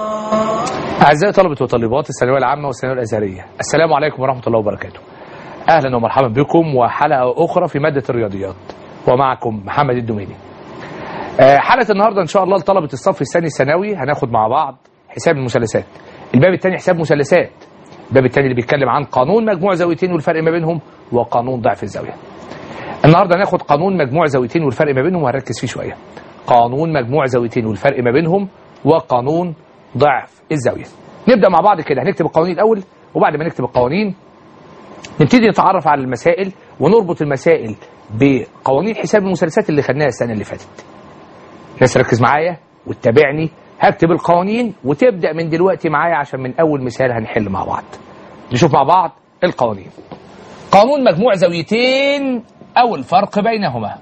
أعزائي طلبة وطالبات الثانوية العامة والثانوية الأزهرية السلام عليكم ورحمة الله وبركاته أهلا ومرحبا بكم وحلقة أخرى في مادة الرياضيات ومعكم محمد الدوميني آه، حلقة النهاردة إن شاء الله لطلبة الصف الثاني الثانوي هناخد مع بعض حساب المثلثات الباب الثاني حساب مثلثات الباب الثاني اللي بيتكلم عن قانون مجموع زاويتين والفرق ما بينهم وقانون ضعف الزاوية النهارده هناخد قانون مجموع زاويتين والفرق ما بينهم وهنركز فيه شوية قانون مجموع زاويتين والفرق ما بينهم وقانون ضعف الزاوية نبدأ مع بعض كده هنكتب القوانين الأول وبعد ما نكتب القوانين نبتدي نتعرف على المسائل ونربط المسائل بقوانين حساب المثلثات اللي خدناها السنة اللي فاتت ناس ركز معايا وتتابعني هكتب القوانين وتبدأ من دلوقتي معايا عشان من أول مثال هنحل مع بعض نشوف مع بعض القوانين قانون مجموع زاويتين أو الفرق بينهما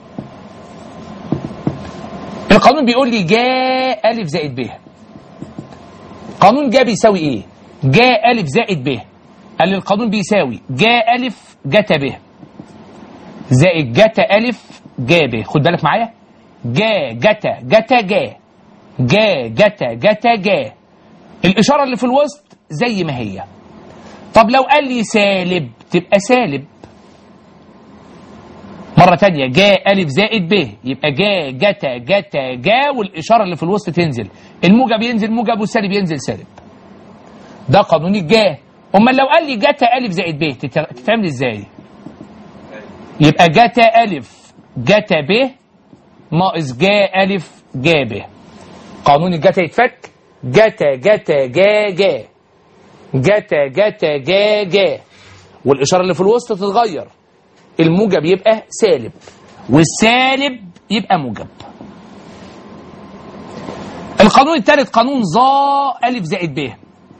القانون بيقول لي جاء ألف زائد ب قانون جا بيساوي ايه جاء ألف زائد ب قال لي القانون بيساوي جاء ألف جتا ب زائد جتا ألف جا ب خد بالك معايا جا جتا جتا جا جا جتا جتا جا الإشارة اللي في الوسط زي ما هي طب لو قال لي سالب تبقى سالب مرة تانية جا ألف زائد ب يبقى جا جتا جتا جا والإشارة اللي في الوسط تنزل الموجب ينزل موجب والسالب ينزل سالب ده قانون الجا أمال لو قال لي جتا ألف زائد ب تت- تتعمل إزاي يبقى جتا ألف جتا ب ناقص جا ألف جا ب قانون الجتا يتفك جتا جتا جا جا جتا جتا جا جا والإشارة اللي في الوسط تتغير الموجب يبقى سالب والسالب يبقى موجب القانون الثالث قانون ظا ألف زائد ب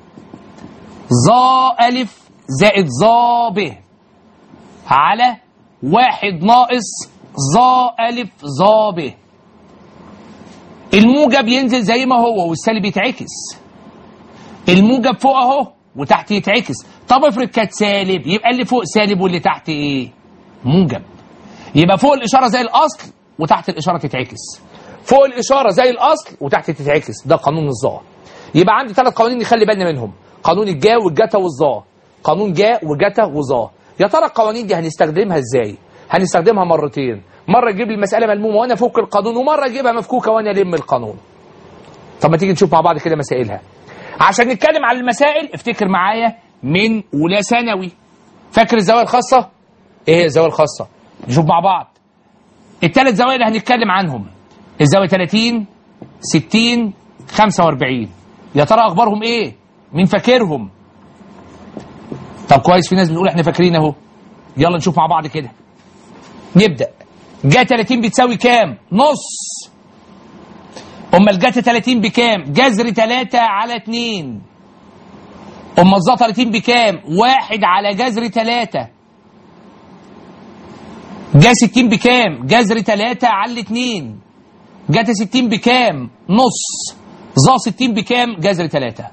ظا ألف زائد ظا ب على واحد ناقص ظا ألف ظا ب الموجب ينزل زي ما هو والسالب يتعكس الموجب فوق اهو وتحت يتعكس طب افرض كانت سالب يبقى اللي فوق سالب واللي تحت ايه موجب يبقى فوق الاشاره زي الاصل وتحت الاشاره تتعكس فوق الاشاره زي الاصل وتحت تتعكس ده قانون الظا يبقى عندي ثلاث قوانين نخلي بالنا منهم قانون الجا والجتا والظا قانون جا وجتا وظا يا ترى القوانين دي هنستخدمها ازاي هنستخدمها مرتين مره تجيب لي المساله ملمومه وانا افك القانون ومره اجيبها مفكوكه وانا الم القانون طب ما تيجي نشوف مع بعض كده مسائلها عشان نتكلم عن المسائل افتكر معايا من اولى ثانوي فاكر الزوايا الخاصه ايه هي الزاويه الخاصه نشوف مع بعض الثلاث زوايا اللي هنتكلم عنهم الزاويه 30 60 45 يا ترى اخبارهم ايه مين فاكرهم طب كويس في ناس بتقول احنا فاكرين اهو يلا نشوف مع بعض كده نبدا جا 30 بتساوي كام نص امال جاتا 30 بكام جذر 3 على 2 امال الظا 30 بكام واحد على جذر 3 جا 60 بكام جذر 3 على 2 جاتا 60 بكام نص ظا 60 بكام جذر 3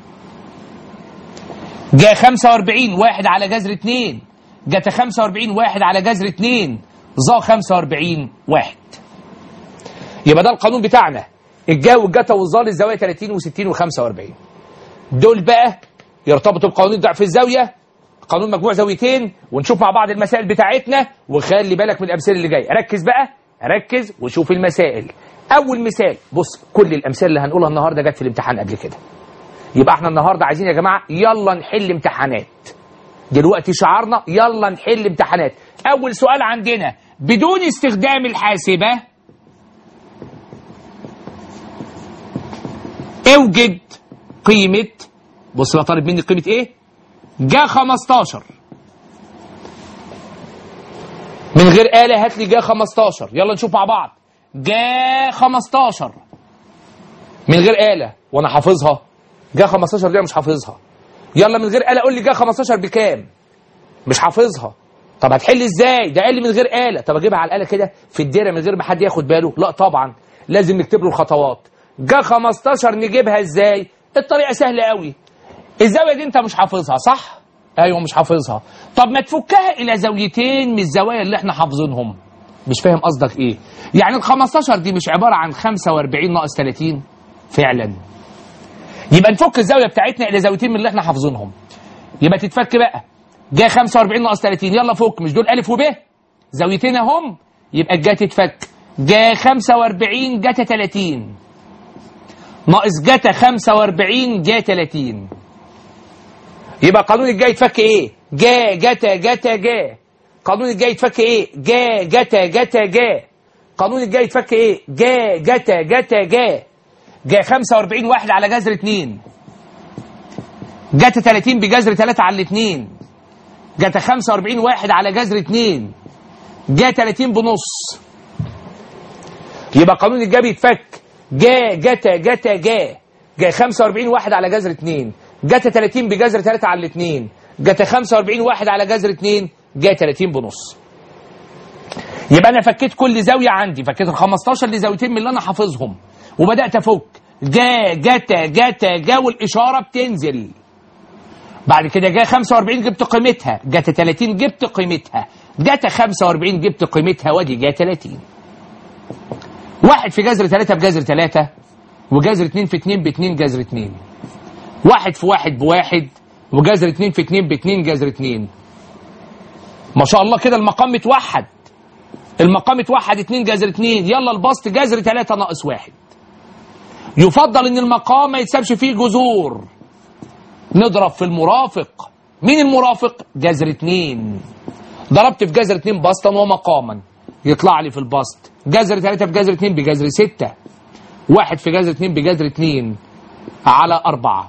جا 45 واحد على جذر 2 جاتا 45 واحد على جذر 2 ظا 45 واحد يبقى ده القانون بتاعنا الجا والجتا والظا للزاويه 30 و60 و45 دول بقى يرتبطوا بقوانين ضعف الزاويه قانون مجموع زاويتين ونشوف مع بعض المسائل بتاعتنا وخلي بالك من الامثله اللي جايه ركز بقى ركز وشوف المسائل اول مثال بص كل الامثله اللي هنقولها النهارده جت في الامتحان قبل كده يبقى احنا النهارده عايزين يا جماعه يلا نحل امتحانات دلوقتي شعارنا يلا نحل امتحانات اول سؤال عندنا بدون استخدام الحاسبه اوجد قيمة بص بقى طالب مني قيمة ايه؟ جا 15 من غير آلة هات لي جا 15 يلا نشوف مع بعض جا 15 من غير آلة وانا حافظها جا 15 دي أنا مش حافظها يلا من غير آلة قول لي جا 15 بكام؟ مش حافظها طب هتحل ازاي؟ ده قال لي من غير آلة طب اجيبها على الآلة كده في الدايرة من غير ما حد ياخد باله؟ لا طبعا لازم نكتب له الخطوات جا 15 نجيبها ازاي؟ الطريقة سهلة قوي الزاوية دي انت مش حافظها صح؟ ايوه مش حافظها طب ما تفكها الى زاويتين من الزوايا اللي احنا حافظينهم مش فاهم قصدك ايه يعني ال 15 دي مش عبارة عن 45 ناقص 30 فعلا يبقى نفك الزاويه بتاعتنا الى زاويتين من اللي احنا حافظينهم يبقى تتفك بقى جا 45 ناقص 30 يلا فك مش دول الف وب زاويتين اهم يبقى الجا تتفك جا 45 جتا 30 ناقص جتا 45 جا 30 يبقى قانون الجا يتفك ايه جا جتا جتا جا قانون الجا يتفك ايه جا جتا جتا جا قانون الجا يتفك ايه جا جتا جتا جا جا 45 واحد على جذر 2 جتا 30 بجذر 3 على الاثنين جتا 45 واحد على جذر 2 جا 30 بنص يبقى قانون الجا بيتفك جا جتا جتا جا جا 45 واحد على جذر 2 جتا 30 بجذر 3 على الاثنين جتا 45 واحد على جذر 2 جا 30 بنص يبقى انا فكيت كل زاويه عندي فكيت ال 15 لزاويتين من اللي انا حافظهم وبدات افك جا جتا جتا جا والاشاره بتنزل بعد كده جا 45 جبت قيمتها جتا 30 جبت قيمتها جتا 45 جبت قيمتها وادي جا 30 واحد في جذر 3 بجذر 3 وجذر 2 في 2 ب 2 جذر 2 واحد في واحد بواحد وجذر 2 في 2 ب 2 جذر 2 ما شاء الله كده المقام متوحد المقام اتوحد 2 جذر 2 يلا البسط جذر 3 ناقص 1 يفضل ان المقام ما يتسابش فيه جذور نضرب في المرافق مين المرافق جذر 2 ضربت في جذر 2 بسطا ومقاما يطلع لي في البسط جذر 3 في جذر 2 بجذر 6 واحد في جذر 2 بجذر 2 على 4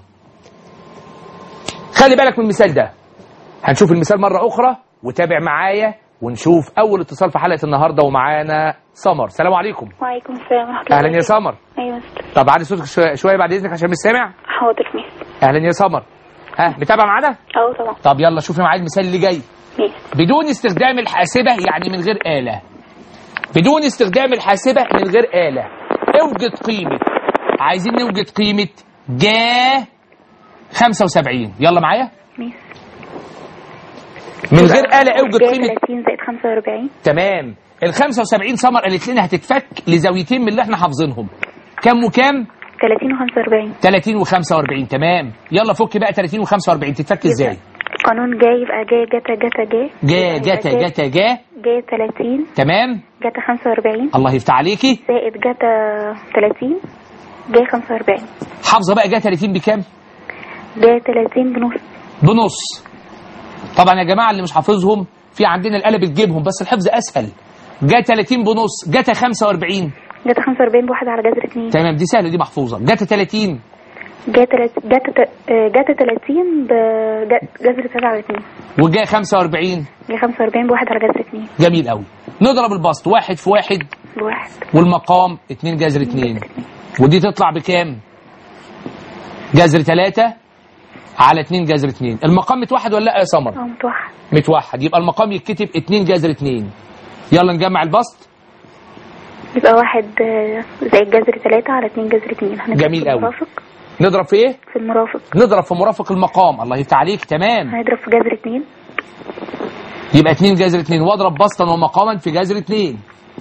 خلي بالك من المثال ده هنشوف المثال مرة أخرى وتابع معايا ونشوف أول اتصال في حلقة النهاردة ومعانا سمر سلام عليكم وعليكم السلام ورحمة الله أهلا يا وبركاته. سمر أيوة مستر طب عادي صوتك شوية- شوية بعد إذنك عشان مش سامع حاضر مستر أهلا يا سمر ها متابع معانا أه طبعا طب يلا شوفي معايا المثال اللي جاي مستر بدون استخدام الحاسبة يعني من غير آلة بدون استخدام الحاسبة من غير آلة اوجد قيمة عايزين نوجد قيمة جا 75 يلا معايا مستر من غير آلة اوجد جاي قيمة 30 زائد 45 تمام ال 75 سمر قالت لنا هتتفك لزاويتين من اللي احنا حافظينهم كام وكام 30 و45 30 و45 تمام يلا فك بقى 30 و45 تتفك ازاي قانون جاي يبقى جاي جتا جتا جاي جا يبقى جتا جاي- جتا جا جاي 30 تمام جتا 45 الله يفتح عليكي زائد جتا 30 جاي 45 حافظه بقى جا 30 بكام جاي 30 بنص بنص طبعا يا جماعه اللي مش حافظهم في عندنا الاله بتجيبهم بس الحفظ اسهل جا 30 بنص جتا 45 جتا 45 بواحد على جذر 2 تمام دي سهله دي محفوظه جتا 30 جاي تلات- جتا ت- آه، جتا 30 بجذر 3 على 2 وجا 45 جاي 45 بواحد على جذر 2 جميل قوي نضرب البسط واحد في واحد بواحد والمقام 2 جذر 2 ودي تطلع بكام جذر 3 على 2 جذر 2 المقام متوحد ولا لا يا سمر اه متوحد متوحد يبقى المقام يتكتب 2 جذر 2 يلا نجمع البسط يبقى واحد آه، زائد جذر 3 على 2 جذر 2 هنضرب جميل في أوي. المرافق نضرب في ايه في المرافق نضرب في مرافق المقام الله يفتح عليك تمام هنضرب في جذر 2 يبقى 2 جذر 2 واضرب بسطا ومقاما في جذر 2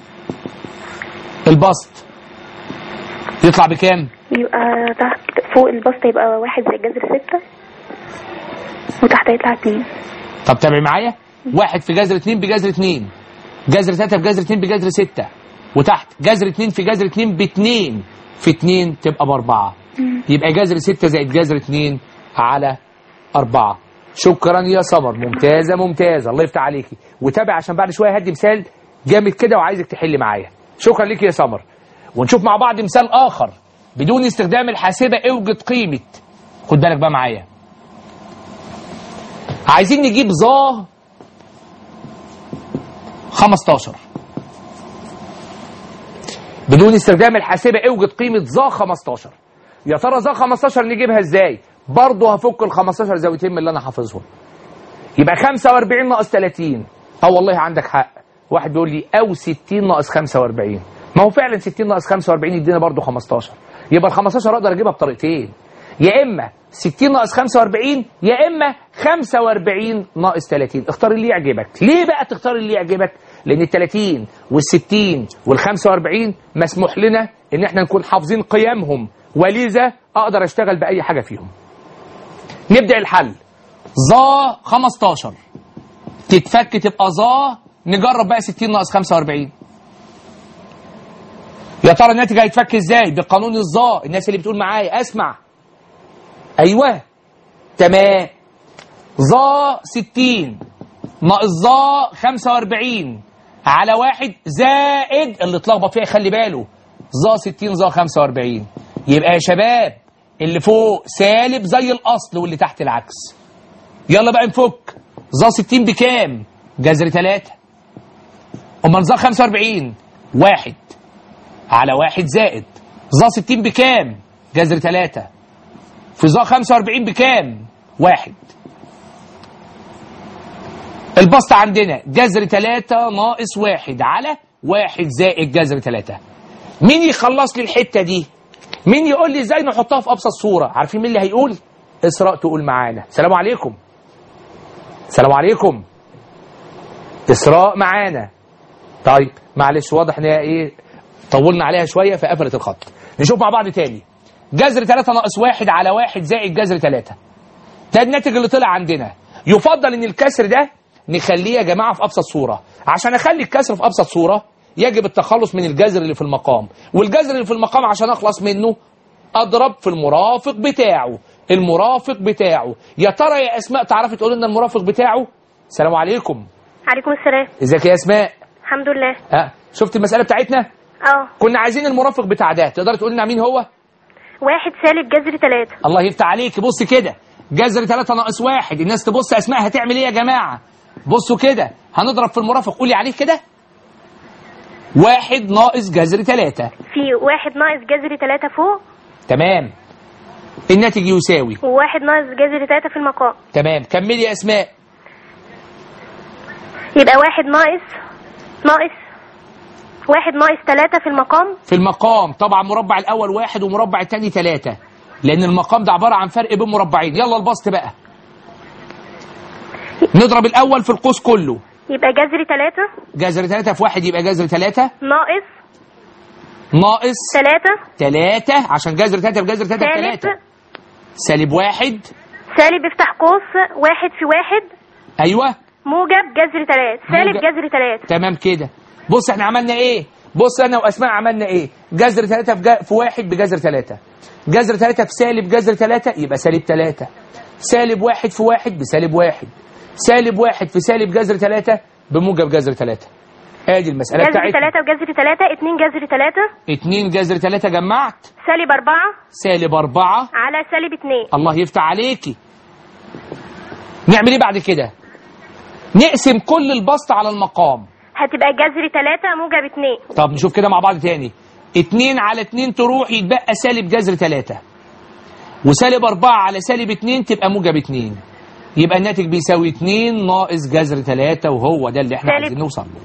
البسط يطلع بكام يبقى تحت فوق البسط يبقى واحد زائد جذر 6 وتحت يطلع 2 طب تابع معايا واحد في جذر 2 بجذر 2 جذر 3 في جذر 2 بجذر 6 وتحت جذر 2 في جذر 2 ب 2 في 2 تبقى بأربعة يبقى جذر 6 زائد جذر 2 على 4 شكرا يا سمر ممتازة ممتازة الله يفتح عليكي وتابع عشان بعد شوية هدي مثال جامد كده وعايزك تحل معايا شكرا ليك يا سمر ونشوف مع بعض مثال آخر بدون استخدام الحاسبة اوجد قيمة خد بالك بقى معايا عايزين نجيب ظا 15 بدون استخدام الحاسبة اوجد قيمة ظا 15 يا ترى ظا 15 نجيبها ازاي برضه هفك ال 15 زاويتين من اللي انا حافظهم يبقى 45 ناقص 30 اه والله عندك حق واحد بيقول لي او 60 ناقص 45 ما هو فعلا 60 ناقص 45 يدينا برضه 15 يبقى ال 15 اقدر اجيبها بطريقتين يا اما 60 ناقص 45 يا اما 45 ناقص 30 اختار اللي يعجبك ليه بقى تختار اللي يعجبك لان ال 30 وال 60 وال 45 مسموح لنا ان احنا نكون حافظين قيمهم ولذا اقدر اشتغل باي حاجه فيهم نبدا الحل ظا 15 تتفك تبقى ظا نجرب بقى 60 ناقص 45 يا ترى الناتج هيتفك ازاي بقانون الظا الناس اللي بتقول معايا اسمع ايوه تمام ظا 60 ناقص ظا 45 على واحد زائد اللي اتلخبط فيها خلي باله ظا 60 ظا 45 يبقى يا شباب اللي فوق سالب زي الاصل واللي تحت العكس يلا بقى نفك ظا 60 بكام جذر 3 امال ظا 45 واحد على واحد زائد ظا 60 بكام جذر 3 في ظا 45 بكام واحد البسط عندنا جذر 3 ناقص واحد على واحد زائد جذر 3 مين يخلص لي الحته دي مين يقول لي ازاي نحطها في ابسط صوره عارفين مين اللي هيقول اسراء تقول معانا السلام عليكم السلام عليكم اسراء معانا طيب معلش واضح ان هي ايه طولنا عليها شويه فقفلت الخط نشوف مع بعض تاني جذر 3 ناقص واحد على واحد زائد جذر 3 ده الناتج اللي طلع عندنا يفضل ان الكسر ده نخليه يا جماعه في ابسط صوره عشان اخلي الكسر في ابسط صوره يجب التخلص من الجذر اللي في المقام والجذر اللي في المقام عشان اخلص منه اضرب في المرافق بتاعه المرافق بتاعه يا ترى يا اسماء تعرفي تقول لنا المرافق بتاعه السلام عليكم عليكم السلام ازيك يا اسماء الحمد لله ها شفت المساله بتاعتنا اه كنا عايزين المرافق بتاع ده تقدر تقول لنا مين هو واحد سالب جذر ثلاثة الله يفتح عليك بص كده جذر 3 ناقص واحد الناس تبص اسماء هتعمل ايه يا جماعه بصوا كده هنضرب في المرافق قولي عليه كده واحد ناقص جذر 3 في واحد ناقص جذر ثلاثة فوق تمام الناتج يساوي وواحد ناقص جذر ثلاثة في المقام تمام كملي يا اسماء يبقى واحد ناقص ناقص واحد ناقص ثلاثة في المقام في المقام طبعا مربع الاول واحد ومربع الثاني ثلاثة لان المقام ده عباره عن فرق بين مربعين يلا البسط بقى نضرب الاول في القوس كله يبقى جذر ثلاثة جذر 3 في واحد يبقى جذر 3 ناقص ناقص ثلاثة 3 عشان جذر 3 في جذر 3 في سالب 3 سالب واحد سالب افتح قوس واحد في واحد ايوه موجب جذر ثلاثة سالب موجب. جذر ثلاثة تمام كده بص احنا عملنا ايه بص انا واسماء عملنا ايه جذر 3 في, جا... في واحد بجذر 3 جذر 3 في سالب جذر 3 يبقى سالب 3 سالب واحد في واحد بسالب واحد سالب واحد في سالب جذر 3 بموجب جذر 3 ادي المساله جذر بتاعتنا ثلاثة وجذر ثلاثة اتنين جذر ثلاثة 2 جذر 3 جمعت سالب أربعة سالب 4 على سالب اتنين الله يفتح عليكي نعمل ايه بعد كده نقسم كل البسط على المقام هتبقى جذر ثلاثة موجب اتنين طب نشوف كده مع بعض تاني اتنين على اتنين تروح يتبقى سالب جذر تلاتة وسالب أربعة على سالب اتنين تبقى موجب اتنين يبقى الناتج بيساوي اتنين ناقص جذر تلاتة وهو ده اللي احنا سالب. عايزين نوصل له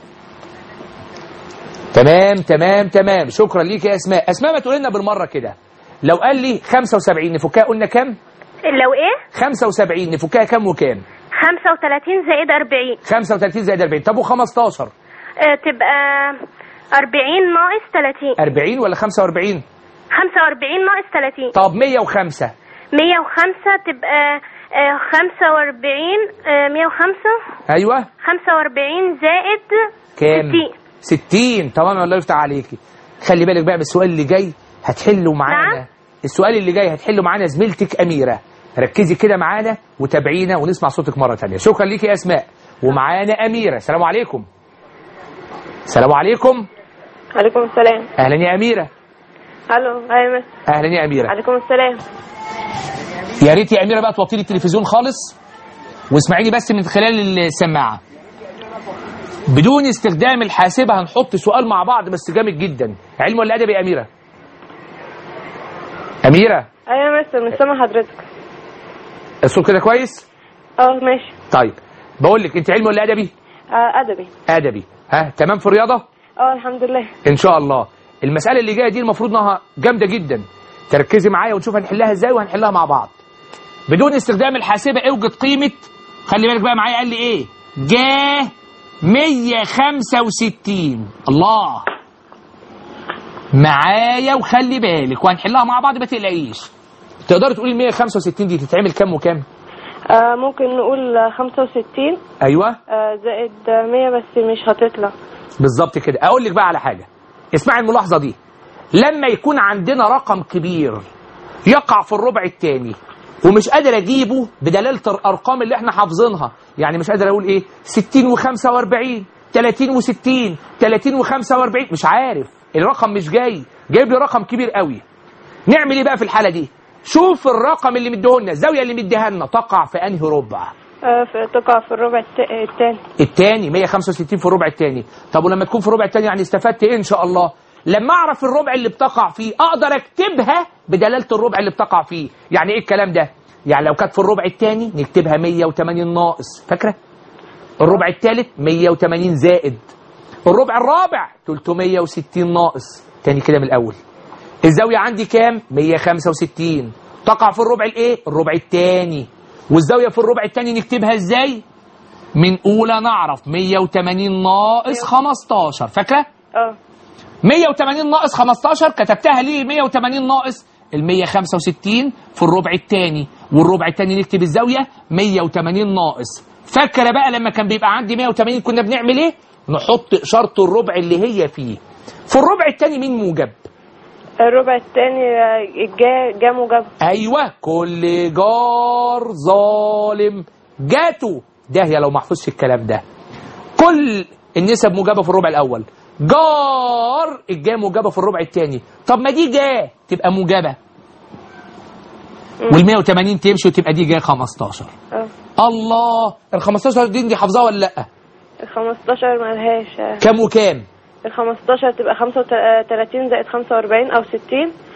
تمام تمام تمام شكرا ليك يا اسماء اسماء ما تقول لنا بالمره كده لو قال لي 75 نفكها قلنا كام لو ايه 75 نفكها كام وكام خمسة وثلاثين زائد أربعين 35 زائد 40 طب و15 اه تبقى أربعين ناقص ثلاثين 40 ولا 45 خمسة وأربعين ناقص ثلاثين طب 105 مية وخمسة تبقى اه خمسة وأربعين اه مية وخمسة ايوه خمسة وأربعين زائد كام؟ ستين 60 تمام الله يفتح عليكي خلي بالك بقى بالسؤال اللي جاي هتحله معانا نعم. السؤال اللي جاي هتحله معانا زميلتك أميرة ركزي كده معانا وتابعينا ونسمع صوتك مرة تانية شكرا ليكي يا أسماء ومعانا أميرة السلام عليكم السلام عليكم عليكم السلام أهلا يا أميرة الو ايمن أهلا يا أميرة عليكم السلام يا ريت يا أميرة بقى توطي لي التلفزيون خالص واسمعيني بس من خلال السماعة بدون استخدام الحاسبة هنحط سؤال مع بعض بس جامد جدا علم ولا أدب يا أميرة أميرة ايوه يا مستر مش سامع حضرتك الصوت كده كويس اه ماشي طيب بقول لك انت علمي ولا ادبي آه ادبي ادبي ها تمام في الرياضه اه الحمد لله ان شاء الله المساله اللي جايه دي المفروض انها جامده جدا تركزي معايا ونشوف هنحلها ازاي وهنحلها مع بعض بدون استخدام الحاسبه اوجد قيمه خلي بالك بقى معايا قال لي ايه جاه 165 الله معايا وخلي بالك وهنحلها مع بعض ما تقلقيش تقدري تقولي ال 165 دي تتعمل كام وكام آه ممكن نقول آه، 65 ايوه آه زائد آه، 100 بس مش هتطلع بالظبط كده اقول لك بقى على حاجه اسمعي الملاحظه دي لما يكون عندنا رقم كبير يقع في الربع الثاني ومش قادر اجيبه بدلاله الارقام اللي احنا حافظينها يعني مش قادر اقول ايه 60 و45 30 و60 30 و45 مش عارف الرقم مش جاي جايب لي رقم كبير قوي نعمل ايه بقى في الحاله دي شوف الرقم اللي مديهولنا الزاويه اللي مديها لنا تقع في انهي ربع آه في تقع في الربع الت- التاني الثاني 165 في الربع الثاني طب ولما تكون في الربع الثاني يعني استفدت ايه ان شاء الله لما اعرف الربع اللي بتقع فيه اقدر اكتبها بدلاله الربع اللي بتقع فيه يعني ايه الكلام ده يعني لو كانت في الربع الثاني نكتبها 180 ناقص فاكره الربع الثالث 180 زائد الربع الرابع 360 ناقص تاني كده من الاول الزاويه عندي كام 165 تقع في الربع الايه الربع الثاني والزاويه في الربع الثاني نكتبها ازاي من اولى نعرف 180 ناقص 15 فاكره اه 180 ناقص 15 كتبتها ليه 180 ناقص ال 165 في الربع الثاني والربع الثاني نكتب الزاويه 180 ناقص فاكره بقى لما كان بيبقى عندي 180 كنا بنعمل ايه نحط اشاره الربع اللي هي فيه في الربع الثاني مين موجب الربع التاني آه، جا جا موجب ايوه كل جار ظالم جاته داهيه لو ما حفظش الكلام ده كل النسب موجبه في الربع الاول جار الجا موجبه في الربع الثاني طب ما دي جا تبقى موجبه وال 180 تمشي وتبقى دي جا 15 اه الله ال 15 دي انت حافظاها ولا لا ال 15 ملهاش آه، كام وكام ال 15 تبقى 35 زائد 45 او 60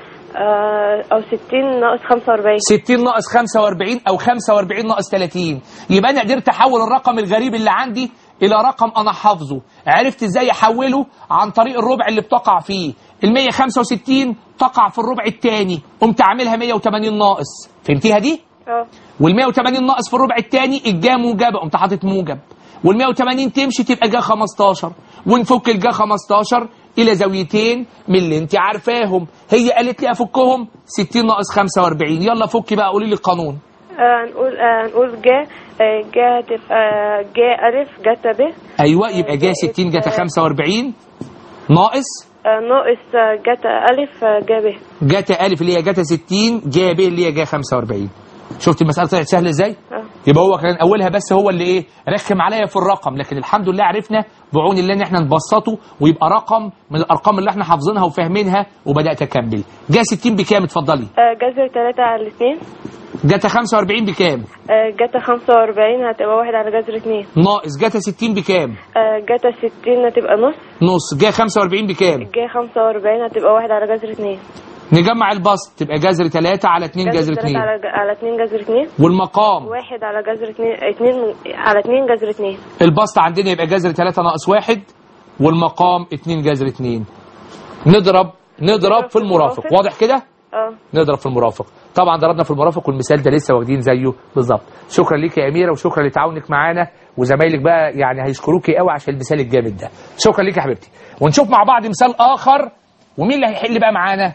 آه، او 60 ناقص 45 60 ناقص 45 او 45 ناقص 30 يبقى انا قدرت احول الرقم الغريب اللي عندي الى رقم انا حافظه عرفت ازاي احوله عن طريق الربع اللي بتقع فيه ال 165 تقع في الربع الثاني قمت عاملها 180 ناقص فهمتيها دي اه وال 180 ناقص في الربع الثاني الجا موجبه قمت حاطط موجب وال 180 تمشي تبقى جا 15 ونفك الجا 15 الى زاويتين من اللي انت عارفاهم هي قالت لي افكهم 60 ناقص 45 يلا فكي بقى قولي لي القانون آه، نقول آه، نقول جا آه، جا هتبقى جا ألف جتا ب ايوه يبقى جا 60 جتا 45 ناقص آه، ناقص آه، جتا ألف آه، جا ب جتا الف اللي هي جتا 60 جا ب اللي هي جا 45 شفت المساله طلعت سهله ازاي آه. يبقى هو كان اولها بس هو اللي ايه رخم عليا في الرقم لكن الحمد لله عرفنا بعون الله ان احنا نبسطه ويبقى رقم من الارقام اللي احنا حافظينها وفاهمينها وبدات اكمل جا 60 بكام اتفضلي آه، جذر 3 على 2 جتا 45 بكام جتا 45 هتبقى واحد على جذر 2 ناقص جتا 60 بكام جتا 60 هتبقى نص نص جا 45 بكام جا 45 هتبقى واحد على جذر 2 نجمع البسط تبقى جذر 3 على 2 جذر 3 2 على ج- على 2 جذر 2 والمقام واحد على جذر 2 2 على 2 جذر 2 البسط عندنا يبقى جذر 3 ناقص 1 والمقام 2 جذر 2 نضرب نضرب في المرافق واضح كده اه نضرب في المرافق طبعا ضربنا في المرافق والمثال ده لسه واخدين زيه بالظبط شكرا ليك يا اميره وشكرا لتعاونك معانا وزمايلك بقى يعني هيشكروكي قوي عشان المثال الجامد ده شكرا ليك يا حبيبتي ونشوف مع بعض مثال اخر ومين اللي هيحل بقى معانا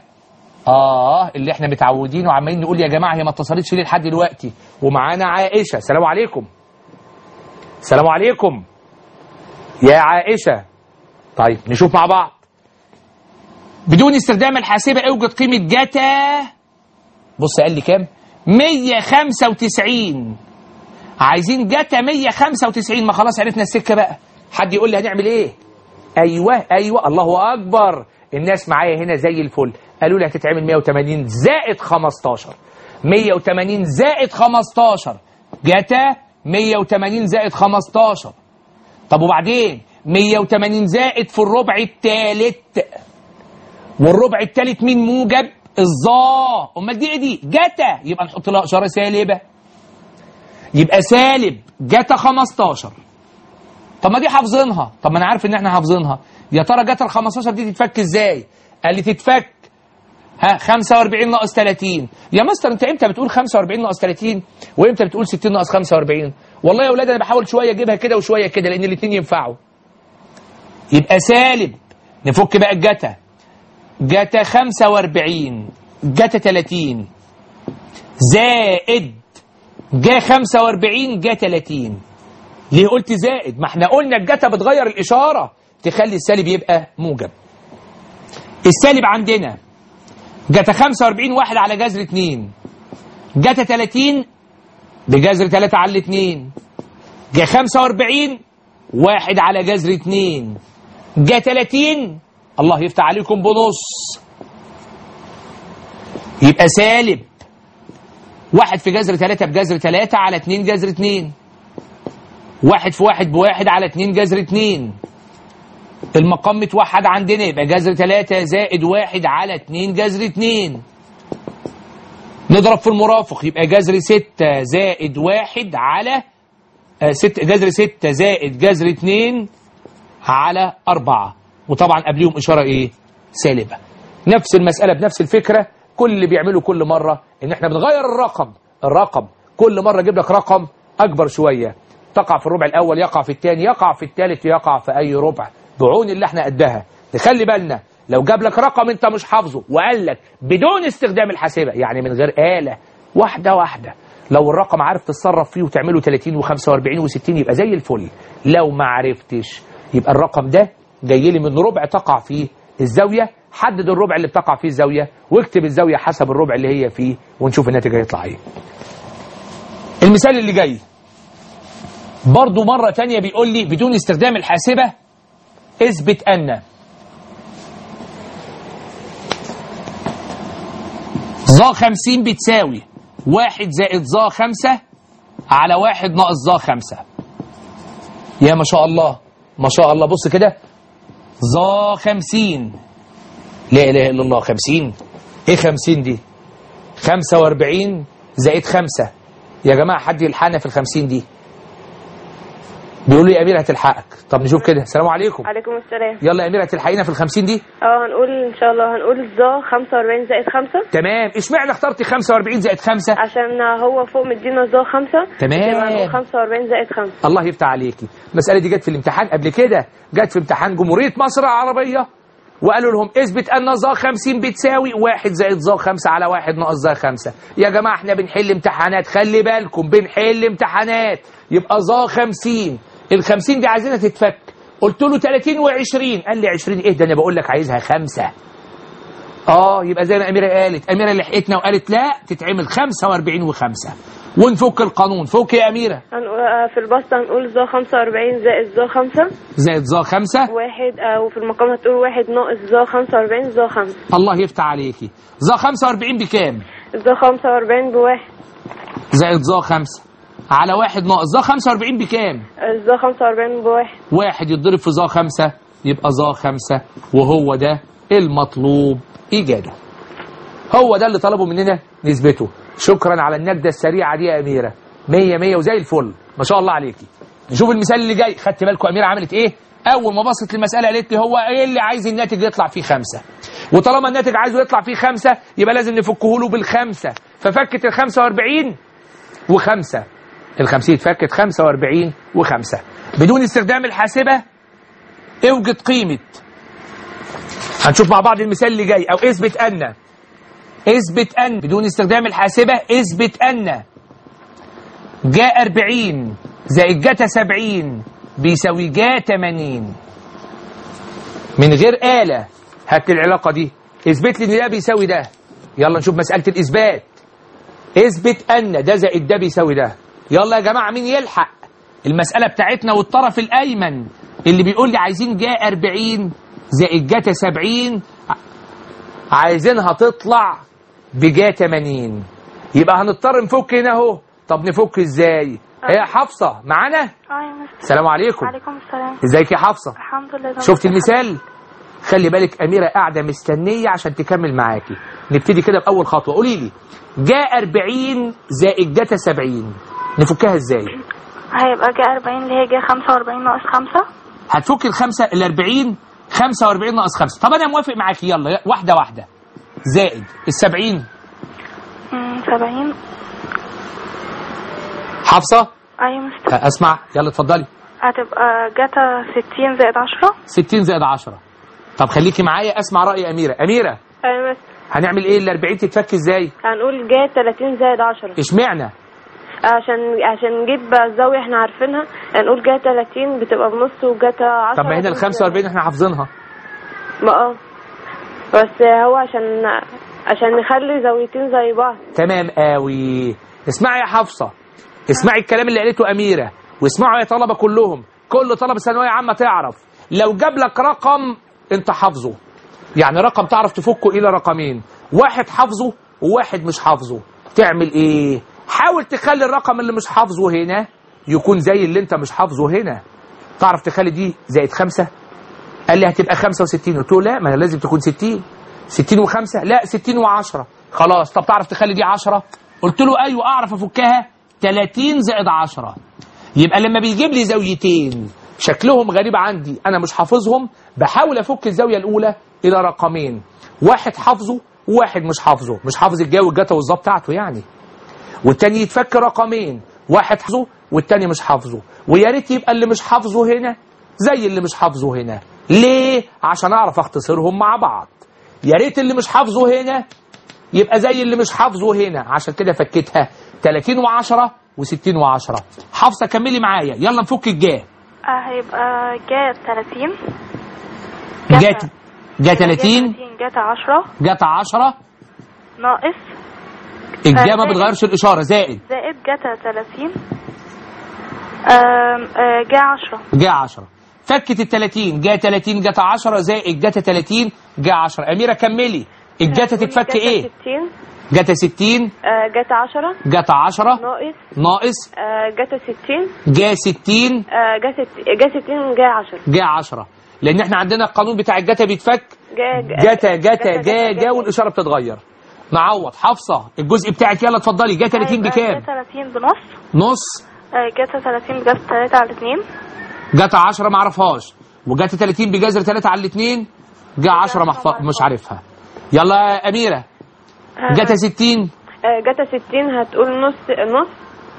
اه اللي احنا متعودين وعمالين نقول يا جماعه هي ما اتصلتش ليه لحد دلوقتي ومعانا عائشه السلام عليكم السلام عليكم يا عائشه طيب نشوف مع بعض بدون استخدام الحاسبه اوجد قيمه جتا بص قال لي كام 195 عايزين جتا 195 ما خلاص عرفنا السكه بقى حد يقول لي هنعمل ايه ايوه ايوه الله اكبر الناس معايا هنا زي الفل قالوا لي هتتعمل 180 زائد 15 180 زائد 15 جتا 180 زائد 15 طب وبعدين 180 زائد في الربع الثالث والربع الثالث مين موجب الظا امال دي ايه دي جتا يبقى نحط لها اشاره سالبه يبقى سالب جتا 15 طب ما دي حافظينها طب ما انا عارف ان احنا حافظينها يا ترى جتا ال 15 دي تتفك ازاي قال لي تتفك ها 45 ناقص 30 يا مستر انت امتى بتقول 45 ناقص 30 وامتى بتقول 60 ناقص 45 والله يا اولاد انا بحاول شويه اجيبها كده وشويه كده لان الاثنين ينفعوا يبقى سالب نفك بقى الجتا جتا 45 جتا 30 زائد جا 45 جا 30 ليه قلت زائد ما احنا قلنا الجتا بتغير الإشارة تخلي السالب يبقى موجب السالب عندنا جتا 45 واحد على جذر 2 جتا 30 بجذر 3 على 2 جا 45 واحد على جذر 2 جا 30 الله يفتح عليكم بنص يبقى سالب واحد في جذر 3 بجذر 3 على 2 جذر 2 واحد في واحد بواحد على 2 جذر 2 المقام متوحد عندنا يبقى جذر 3 زائد واحد على 2 جذر 2 نضرب في المرافق يبقى جذر 6 زائد واحد على آه، ست جذر 6 زائد جذر 2 على 4 وطبعا قبليهم إشارة إيه؟ سالبة نفس المسألة بنفس الفكرة كل اللي بيعمله كل مرة إن إحنا بنغير الرقم الرقم كل مرة أجيب لك رقم أكبر شوية تقع في الربع الأول يقع في الثاني يقع في الثالث يقع في أي ربع بعون اللي إحنا قدها تخلي بالنا لو جاب لك رقم أنت مش حافظه وقال لك بدون استخدام الحاسبة يعني من غير آلة واحدة واحدة لو الرقم عارف تتصرف فيه وتعمله 30 و45 و60 يبقى زي الفل لو ما عرفتش يبقى الرقم ده جاي لي من ربع تقع فيه الزاوية حدد الربع اللي بتقع فيه الزاوية واكتب الزاوية حسب الربع اللي هي فيه ونشوف الناتج هيطلع ايه المثال اللي جاي برضو مرة تانية بيقول لي بدون استخدام الحاسبة اثبت أن ظا خمسين بتساوي واحد زائد ظا خمسة على واحد ناقص ظا خمسة يا ما شاء الله ما شاء الله بص كده ظا خمسين لا إله إلا الله خمسين إيه خمسين دي خمسة واربعين زائد خمسة يا جماعة حد يلحقنا في الخمسين دي بيقول لي يا أمير هتلحقك طب نشوف كده السلام عليكم عليكم السلام يلا يا أمير هتلحقينا في الخمسين دي اه هنقول ان شاء الله هنقول ظا 45 زائد 5 تمام اشمعنى اخترتي 45 زائد 5 عشان هو فوق مدينا ظا 5 تمام. يبقى هنقول 45 زائد 5 الله يفتح عليكي المسألة دي جت في الامتحان قبل كده جت في امتحان جمهورية مصر العربية وقالوا لهم اثبت ان ظا 50 بتساوي واحد زائد ظا 5 على واحد ناقص ظا 5 يا جماعة احنا بنحل امتحانات خلي بالكم بنحل امتحانات يبقى ظا 50 ال 50 دي عايزينها تتفك قلت له 30 و20 قال لي 20 ايه ده انا بقول لك عايزها خمسة اه يبقى زي ما اميره قالت اميره لحقتنا وقالت لا تتعمل 45 و5 ونفك القانون فك يا اميره هنقول آه، في البسط هنقول ظا 45 زائد ظا 5 زائد ظا 5 واحد آه، وفي المقام هتقول واحد ناقص ظا 45 ظا 5 الله يفتح عليكي ظا 45 بكام ظا 45 بواحد زائد ظا 5 على واحد ناقص ظا 45 بكام آه، ظا 45 بواحد واحد يتضرب في ظا 5 يبقى ظا 5 وهو ده المطلوب ايجاده هو ده اللي طلبوا مننا نثبته شكرا على النجدة السريعة دي يا أميرة مية مية وزي الفل ما شاء الله عليكي نشوف المثال اللي جاي خدت بالكم أميرة عملت إيه أول ما بصت للمسألة قالت لي هو إيه اللي عايز الناتج يطلع فيه خمسة وطالما الناتج عايزه يطلع فيه خمسة يبقى لازم نفكه له بالخمسة ففكت ال 45 وخمسة الخمسين اتفكت 45 وخمسة بدون استخدام الحاسبة اوجد قيمة هنشوف مع بعض المثال اللي جاي او اثبت ان اثبت ان بدون استخدام الحاسبة اثبت ان جاء 40 زائد جاتا 70 بيساوي جا 80 من غير آلة هات لي العلاقة دي اثبت لي ان ده بيساوي ده يلا نشوف مسألة الإثبات اثبت ان ده زائد ده بيساوي ده يلا يا جماعة مين يلحق المسألة بتاعتنا والطرف الأيمن اللي بيقول لي عايزين جاء 40 زائد جاتا 70 عايزينها تطلع بجا 80 يبقى هنضطر نفك هنا اهو طب نفك ازاي هي حفصة معانا اه يا مستر السلام عليكم وعليكم السلام ازيك يا حفصة الحمد لله تمام. شفت المثال خلي بالك أميرة قاعدة مستنية عشان تكمل معاكي نبتدي كده بأول خطوة قولي لي جاء 40 زائد جاتا 70 نفكها ازاي هيبقى جا 40 اللي هي جا 45 ناقص 5 هتفك الخمسة ال 40 45 ناقص 5 طب انا موافق معاكي يلا واحدة واحدة زائد ال 70 أمم، 70 حفصة ايوه يا مستر اسمع يلا اتفضلي هتبقى جاتا 60 زائد 10 60 زائد 10 طب خليكي معايا اسمع راي اميره اميره أيوة بس هنعمل ايه ال 40 تتفك ازاي هنقول جا 30 زائد 10 اشمعنى عشان عشان نجيب الزاوية احنا عارفينها هنقول جا 30 بتبقى بنص وجاتا 10 طب ما هنا ال 45 احنا حافظينها ما اه بس هو عشان عشان نخلي زاويتين زي بعض تمام قوي اسمعي يا حفصه اسمعي الكلام اللي قالته اميره واسمعوا يا طلبه كلهم كل طلبه ثانويه عامه تعرف لو جاب لك رقم انت حافظه يعني رقم تعرف تفكه الى رقمين واحد حافظه وواحد مش حافظه تعمل ايه حاول تخلي الرقم اللي مش حافظه هنا يكون زي اللي انت مش حافظه هنا تعرف تخلي دي زائد خمسة قال لي هتبقى 65 قلت له لا ما لازم تكون 60 60 و5 لا 60 و10 خلاص طب تعرف تخلي دي 10 قلت له ايوه اعرف افكها 30 زائد 10 يبقى لما بيجيب لي زاويتين شكلهم غريب عندي انا مش حافظهم بحاول افك الزاويه الاولى الى رقمين واحد حافظه وواحد مش حافظه مش حافظ الجو والجتا والظا بتاعته يعني والتاني يتفك رقمين واحد حافظه والتاني مش حافظه ويا ريت يبقى اللي مش حافظه هنا زي اللي مش حافظه هنا ليه عشان اعرف اختصرهم مع بعض يا ريت اللي مش حافظه هنا يبقى زي اللي مش حافظه هنا عشان كده فكيتها 30 و10 و60 و10 حافظه كملي معايا يلا نفك الجا هيبقى جا 30 جات جا 30 جاتا 10 جات 10 ناقص الجا ما بتغيرش الاشاره زائد زائد جاتا 30 آم، آه، جا 10 جا 10 فكت ال 30 جا 30 جات 10 زائد جاتا 30 جا 10 اميره كملي الجاتا تتفك جاتا ايه 60 جاتا 60 آه، جاتا 10 جاتا 10 ناقص ناقص آه، جاتا 60 جا 60 آه، جا ست- جا 60 جا 10 جا 10 لان احنا عندنا القانون بتاع الجاتا بيتفك جا جاتا جاتا جا جا والاشاره بتتغير نعوض حفصه الجزء بتاعك يلا اتفضلي جا 30 هيبقى بكام جا 30 بنص نص آه، جاتا 30 بجاز 3 على 2 جاتا 10 ما اعرفهاش وجاتا 30 بجذر 3 على الاثنين جا 10 محف... مش عارفها يلا يا اميره جاتا 60 آه، جاتا 60 هتقول نص نص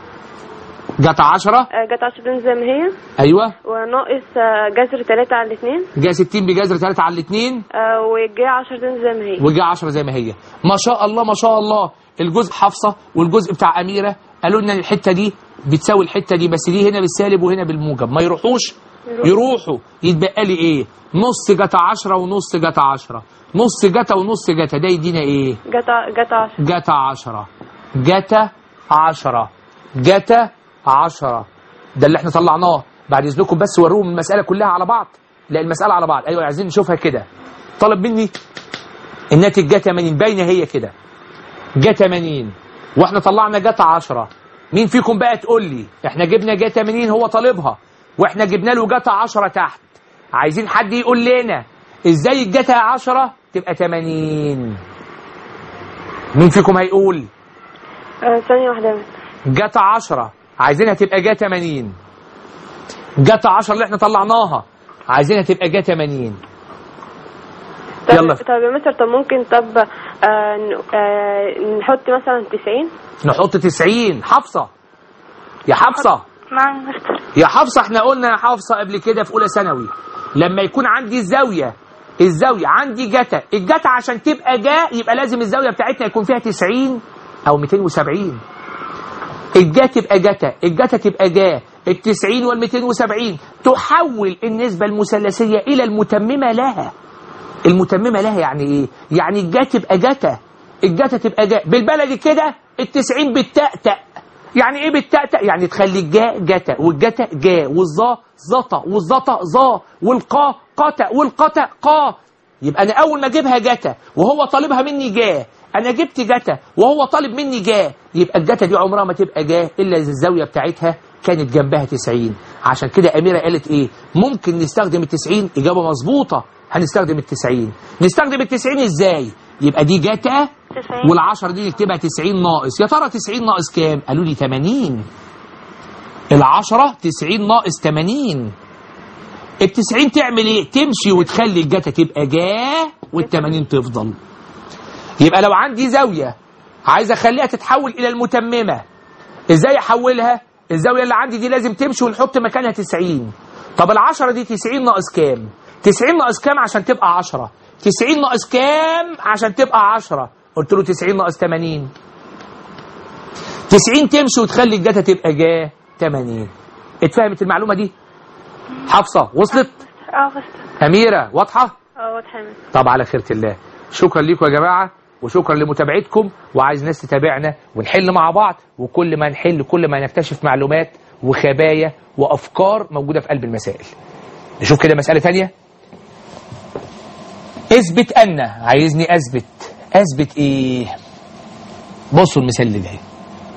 جاتا 10 آه، جاتا 10 زي ما هي ايوه وناقص آه، جذر 3 على 2 جا 60 بجذر 3 على الاثنين وجا 10 زي ما هي وجا 10 زي ما هي ما شاء الله ما شاء الله الجزء حفصه والجزء بتاع اميره قالوا لنا الحته دي بتساوي الحته دي بس دي هنا بالسالب وهنا بالموجب ما يروحوش يروحوا يتبقى لي ايه نص جاتا 10 ونص جاتا 10 نص جاتا ونص جاتا ده يدينا ايه جاتا جاتا 10 جاتا 10 جاتا 10 جاتا 10 ده اللي احنا طلعناه بعد اذنكم بس وروهم المساله كلها على بعض لا المساله على بعض ايوه عايزين نشوفها كده طلب مني الناتج جا 80 باينه هي كده جا 80 واحنا طلعنا جاتا 10 مين فيكم بقى تقول لي احنا جبنا جا 80 هو طالبها واحنا جبنا له جاتا 10 تحت عايزين حد يقول لنا ازاي الجاتا 10 تبقى 80 مين فيكم هيقول آه، ثانية واحدة بس جاتا 10 عايزينها تبقى جا 80 جاتا 10 اللي احنا طلعناها عايزينها تبقى جا 80 طب يلا. طب يا مستر طب ممكن طب آه ن- آه نحط مثلا 90 نحط 90 حفصة يا حفصة نعم مستر يا حفصة احنا قلنا يا حفصة قبل كده في أولى ثانوي لما يكون عندي الزاوية الزاوية عندي جتا الجتا عشان تبقى جا يبقى لازم الزاوية بتاعتنا يكون فيها 90 أو 270 الجا تبقى جتا الجتا تبقى جا ال 90 وال 270 تحول النسبة المثلثية إلى المتممة لها المتممة لها يعني إيه؟ يعني الجا تبقى جتا الجتا تبقى جا بالبلدي كده ال 90 بالتأتأ يعني ايه بالتأتأ يعني تخلي الجا جتا والجتا جا والظا زطا والزطا ظا والقا قتا والقتا قا يبقى انا اول ما اجيبها جتا وهو طالبها مني جا انا جبت جتا وهو طالب مني جا يبقى الجتا دي عمرها ما تبقى جا الا اذا الزاويه بتاعتها كانت جنبها 90 عشان كده اميره قالت ايه ممكن نستخدم ال 90 اجابه مظبوطه هنستخدم ال 90 نستخدم ال 90 ازاي يبقى دي جتا 90 وال10 دي نكتبها 90 ناقص يا ترى 90 ناقص كام قالوا لي 80 ال10 90 ناقص 80 ال 90 تعمل ايه تمشي وتخلي الجتا تبقى جا وال80 تفضل يبقى لو عندي زاويه عايز اخليها تتحول الى المتممه ازاي احولها الزاويه اللي عندي دي لازم تمشي ونحط مكانها 90 طب ال10 دي 90 ناقص كام 90 ناقص كام عشان تبقى 10 90 ناقص كام عشان تبقى 10 قلت له 90 ناقص 80 90 تمشي وتخلي الجتا تبقى جا 80 اتفهمت المعلومه دي حفصه وصلت اه بس اميره واضحه اه واضحة مني. طب على خيرة الله شكرا لكم يا جماعة وشكرا لمتابعتكم وعايز ناس تتابعنا ونحل مع بعض وكل ما نحل كل ما نكتشف معلومات وخبايا وأفكار موجودة في قلب المسائل نشوف كده مسألة تانية اثبت أن عايزني أثبت أثبت إيه بصوا المثال اللي جاي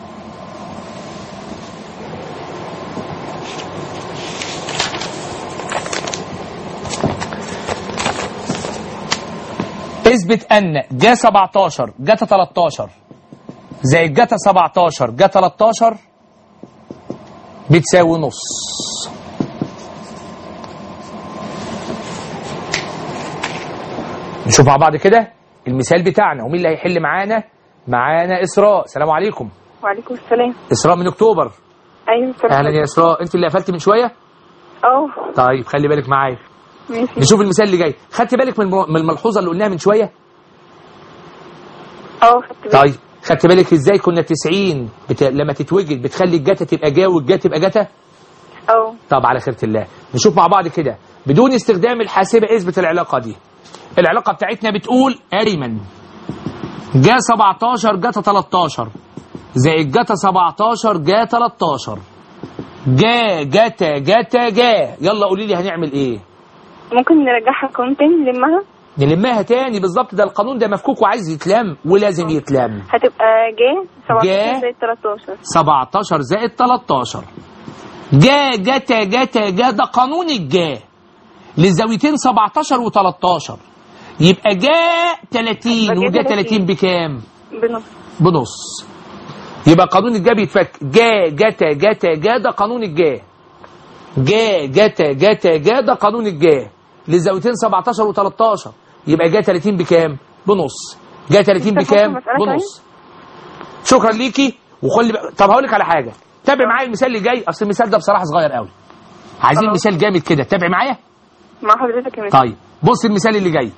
اثبت ان جا 17 جتا 13 زائد جتا 17 جا 13 بتساوي نص نشوف مع بعض كده المثال بتاعنا ومين اللي هيحل معانا معانا اسراء السلام عليكم وعليكم السلام اسراء من اكتوبر ايوه السلام اهلا يا اسراء انت اللي قفلت من شويه اه طيب خلي بالك معايا ماشي نشوف المثال اللي جاي خدت بالك من من الملحوظه اللي قلناها من شويه اه خدت بالي. طيب خدت بالك ازاي كنا 90 بت... لما تتوجد بتخلي الجتا تبقى جا والجا تبقى جتا اه طب على خيرة الله نشوف مع بعض كده بدون استخدام الحاسبة اثبت العلاقة دي العلاقة بتاعتنا بتقول أريمن جا 17 جتا 13 زائد جتا 17 جا 13 جا جتا جتا جا يلا قولي لي هنعمل ايه ممكن نرجعها قانون تاني نلمها نلمها تاني بالظبط ده القانون ده مفكوك وعايز يتلم ولازم يتلم هتبقى جا 17 جا. زائد 13 17 زائد 13 جا جتا جتا جا ده قانون الجا للزاويتين 17 و13 يبقى جا 30 يبقى جا وجا 30 30. بكام؟ بنص بنص يبقى قانون الجا بيتفك جا جتا جتا جا ده قانون الجا جا جتا جتا جا ده قانون الجا للزاويتين 17 و13 يبقى جا 30 بكام؟ بنص جا 30 أنت بكام؟ فاكر مسألة بنص شكرا ليكي وخلي بق... طب هقول لك على حاجه تابع معايا المثال اللي جاي اصل المثال ده بصراحه صغير قوي عايزين خلاص. مثال جامد كده تابع معايا مع حضرتك يا مستر طيب بص المثال اللي جاي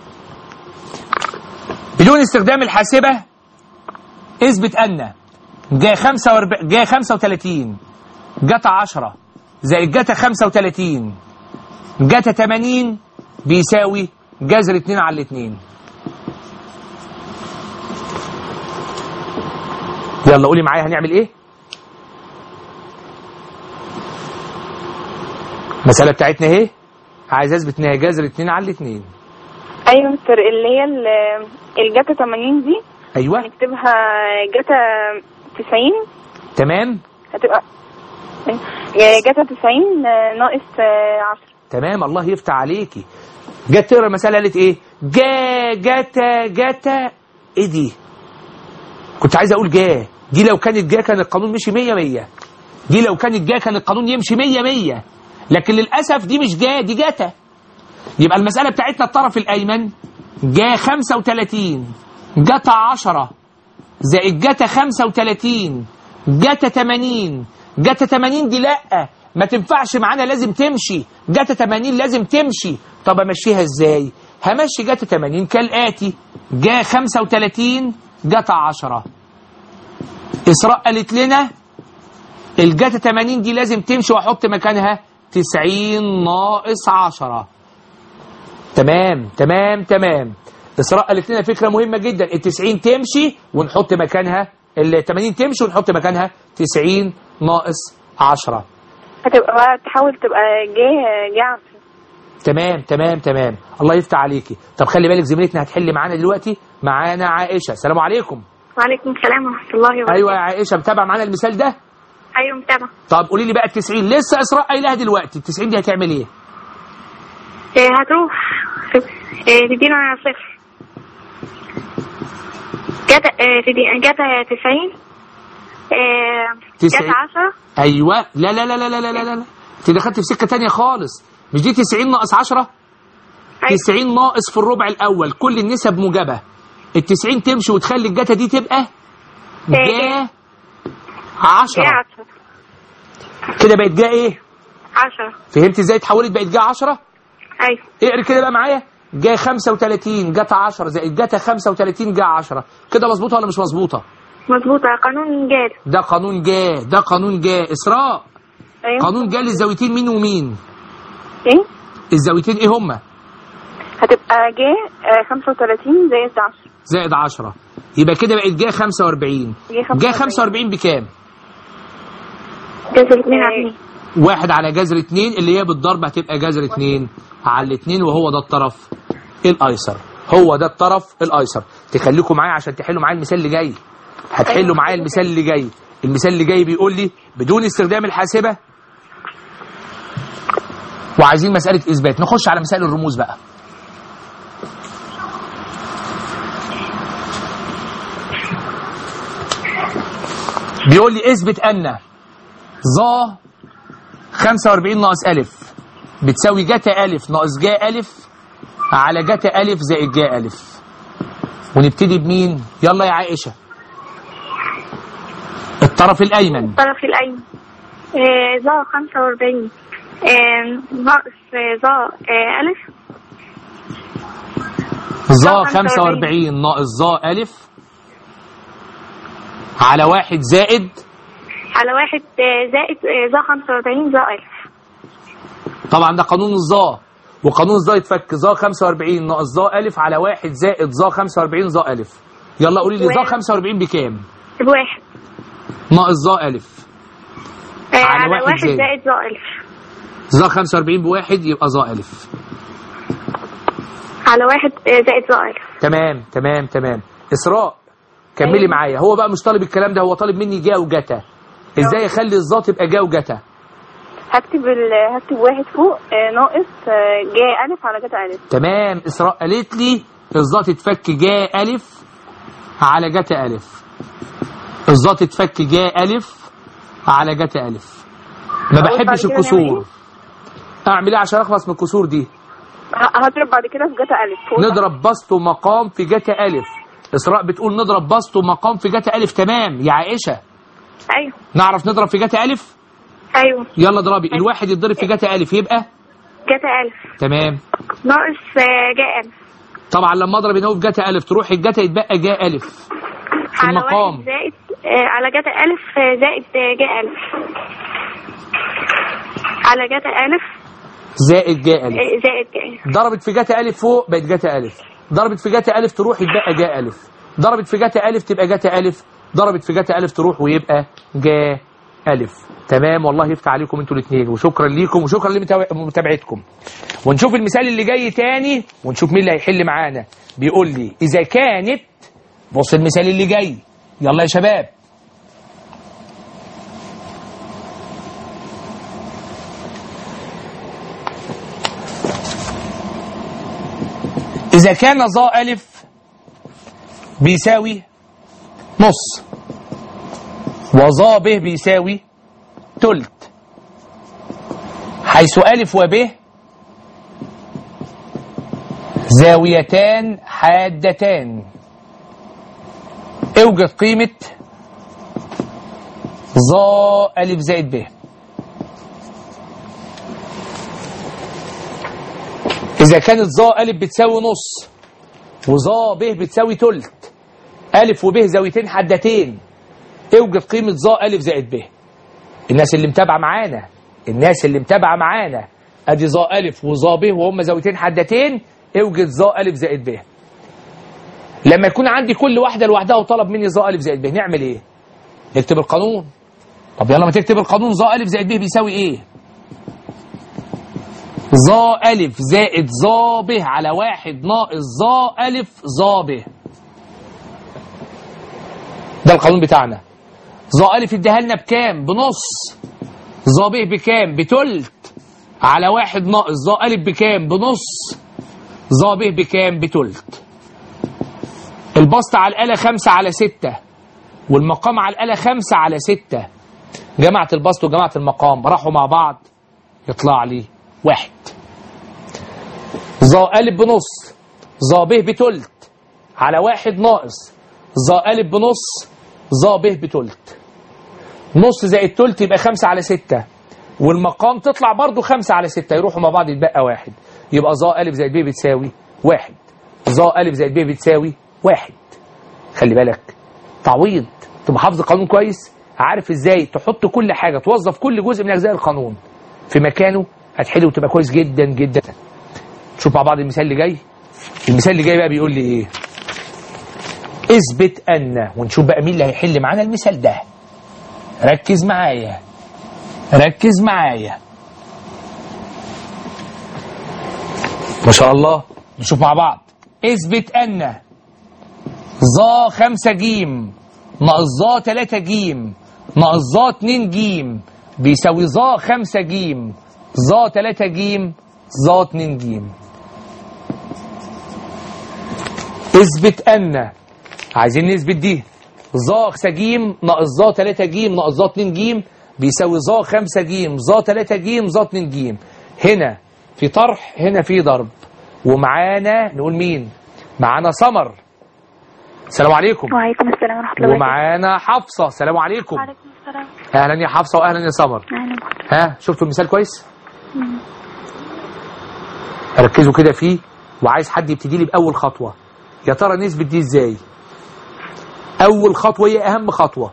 بدون استخدام الحاسبة اثبت أن جا 45 جا 35 جتا 10 زائد جتا 35 جتا 80 بيساوي جذر 2 على 2 يلا قولي معايا هنعمل ايه المسألة بتاعتنا اهي عايز اثبت ان هي جذر 2 على 2 ايوه يا مستر اللي هي ال- الجاتا 80 دي ايوه نكتبها جاتا 90 تمام هتبقى جاتا 90 ناقص 10 تمام الله يفتح عليكي جت تقرا المساله قالت ايه جا جتا جتا ايه دي كنت عايز اقول جا دي لو كانت جا كان القانون مشي 100 100 دي لو كانت جا كان القانون يمشي 100 100 لكن للاسف دي مش جا دي جتا يبقى المساله بتاعتنا الطرف الايمن جا 35 جتا 10 زائد جتا 35 جتا 80 جتا 80 دي لا ما تنفعش معانا لازم تمشي جتا 80 لازم تمشي طب امشيها ازاي همشي جتا 80 كالاتي جا 35 جتا 10 اسراء قالت لنا الجتا 80 دي لازم تمشي واحط مكانها 90 ناقص 10 تمام تمام تمام اسراء قالت لنا فكره مهمه جدا ال 90 تمشي ونحط مكانها ال 80 تمشي ونحط مكانها 90 ناقص 10 هتبقى بقى تحاول تبقى جا جا 10 تمام تمام تمام الله يفتح عليكي طب خلي بالك زميلتنا هتحل معانا دلوقتي معانا عائشه السلام عليكم وعليكم السلام ورحمة الله وبركاته ايوه يا عائشه متابعه معانا المثال ده أيوة متابعة طب قولي لي بقى ال 90 لسه اسراء قايلها دلوقتي ال 90 دي هتعمل ايه إيه هتروح إيه تدينا صفر جاتا إيه تدي جاتا تسعين إيه تسعين. جاتا عشرة ايوه لا لا لا لا لا لا لا لا انت دخلت في سكه تانية خالص مش دي 90 ناقص 10 أيوة. 90 ناقص في الربع الاول كل النسب موجبه ال 90 تمشي وتخلي الجتا دي تبقى جا 10 جا عشرة كده بقت جا ايه عشرة فهمت ازاي اتحولت بقت جا 10 أيوة اقري كده بقى معايا جا 35 جت 10 زائد جت 35 جا 10 كده مظبوطه ولا مش مظبوطه مظبوطة قانون جاد ده قانون جا ده قانون جا اسراء أيوة قانون جا للزاويتين مين ومين إيه الزاويتين ايه هما هتبقى ج خمسة وتلاتين زائد عشرة زائد 10 يبقى كده بقت جا 45 جا 45 بكام جذر اتنين على اتنين واحد على جذر اتنين اللي هي بالضرب هتبقى جذر اتنين على الاتنين وهو ده الطرف الايسر هو ده الطرف الايسر تخليكم معايا عشان تحلوا معايا المثال اللي جاي هتحلوا معايا المثال اللي جاي المثال اللي جاي بيقول لي بدون استخدام الحاسبة وعايزين مسألة إثبات نخش على مسائل الرموز بقى بيقول لي اثبت أن ظا 45 ناقص ألف بتساوي جتا ألف ناقص جا ألف على جتا ألف زائد جا ألف ونبتدي بمين؟ يلا يا عائشة الطرف الأيمن الطرف الأيمن آه، ظا خمسة وأربعين آه، ناقص آه، ظا آه، ألف ظا 45. 45 ناقص ظا ألف على واحد زائد على واحد آه، زائد آه، ظا خمسة وأربعين ظا ألف طبعا ده قانون الظا وقانون الظا يتفك ظا 45 ناقص ظا ألف على واحد زائد ظا 45 ظا ألف يلا قولي لي ظا واحد. 45 بكام؟ بواحد ناقص ظا ألف آه، على على واحد واحد زائد. زائد ظا ألف ظا 45 بواحد يبقى ظا ألف على واحد آه، زائد ظا ألف تمام تمام تمام إسراء كملي أيوة. معايا هو بقى مش طالب الكلام ده هو طالب مني جا وجتا ازاي اخلي الظا تبقى جا وجتا هكتب ال... هكتب واحد فوق آه، ناقص آه، جا ألف على جتا ألف تمام إسراء قالت لي الظا تتفك جا ألف على جتا ألف الظا تتفك جا ألف على جتا ألف ما أقول بعد بحبش كده الكسور نعمل أعمل إيه عشان أخلص من الكسور دي ه- هضرب بعد كده في جتا ألف فوق نضرب بسط ومقام في جتا ألف إسراء بتقول نضرب بسط ومقام في جتا ألف تمام يا عائشة أيوه نعرف نضرب في جتا ألف أيوه يلا اضربي الواحد يتضرب في جتا ألف يبقى جتا ألف تمام ناقص آه، جا ألف طبعا لما اضرب هنا في جتا ألف تروح الجتا يتبقى جا ألف في على المقام واحد زائد آه، على جتا ألف آه، زائد آه، جا ألف على جتا ألف زائد جا ألف آه، زائد جا ألف ضربت في جتا ألف فوق بقت جتا ألف ضربت في جتا ألف تروح يتبقى جا ألف ضربت في جتا ألف تبقى جتا ألف ضربت في جتا ألف تروح ويبقى جا ألف تمام والله يفتح عليكم انتوا الاثنين وشكرا ليكم وشكرا لمتابعتكم ونشوف المثال اللي جاي تاني ونشوف مين اللي هيحل معانا بيقول لي إذا كانت بص المثال اللي جاي يلا يا شباب إذا كان ظا ألف بيساوي نص وظا ب بيساوي تلت حيث ألف وب زاويتان حادتان اوجد قيمة ظا ألف زائد ب إذا كانت ظا ألف بتساوي نص وظا ب بتساوي تلت ألف وب زاويتين حدتين اوجد قيمة ظا ألف زائد ب الناس اللي متابعة معانا الناس اللي متابعة معانا أدي ظا ألف وظا ب وهم زاويتين حدتين اوجد ظا ألف زائد ب لما يكون عندي كل واحدة لوحدها وطلب مني ظا ألف زائد ب نعمل إيه؟ نكتب القانون طب يلا ما تكتب القانون ظا ألف زائد ب بيساوي إيه؟ ظا ألف زائد ظا ب على واحد ناقص ظا ألف ظا ب ده القانون بتاعنا ظا ألف اديها لنا بكام؟ بنص ظا ب بكام؟ بتلت على واحد ناقص ظا ألف بكام؟ بنص ظا ب بكام؟ بتلت البسط على الآلة خمسة على ستة والمقام على الآلة خمسة على ستة جمعت البسط وجمعت المقام راحوا مع بعض يطلع لي واحد ظا ألف بنص ظا ب بتلت على واحد ناقص ظا ألف بنص ظا ب بتلت نص زائد تلت يبقى خمسة على ستة والمقام تطلع برضو خمسة على ستة يروحوا مع بعض يتبقى واحد يبقى ظا ألف زائد ب بتساوي واحد ظا ألف زائد ب بتساوي واحد خلي بالك تعويض تبقى حافظ القانون كويس عارف ازاي تحط كل حاجة توظف كل جزء من أجزاء القانون في مكانه هتحله وتبقى كويس جدا جدا شوف مع بعض المثال اللي جاي المثال اللي جاي بقى بيقول لي ايه اثبت ان ونشوف بقى مين اللي هيحل معانا المثال ده ركز معايا ركز معايا ما شاء الله نشوف مع بعض اثبت ان ظا خمسة جيم ناقص ظا تلاتة جيم ناقص ظا اتنين جيم بيساوي ظا خمسة جيم ظا تلاتة جيم ظا اتنين جيم اثبت ان عايزين نثبت دي ظا خمسة جيم ناقص ظا تلاتة جيم ناقص ظا اتنين جيم بيساوي ظا خمسة جيم ظا تلاتة جيم ظا اتنين جيم هنا في طرح هنا في ضرب ومعانا نقول مين معانا سمر السلام عليكم وعليكم السلام ورحمة الله وبركاته ومعانا حفصة السلام عليكم وعليكم السلام اهلا يا حفصة واهلا يا سمر أهلا بحضرتك ها شفتوا المثال كويس ركزوا كده فيه وعايز حد يبتدي لي باول خطوه يا ترى نثبت دي ازاي اول خطوه هي اهم خطوه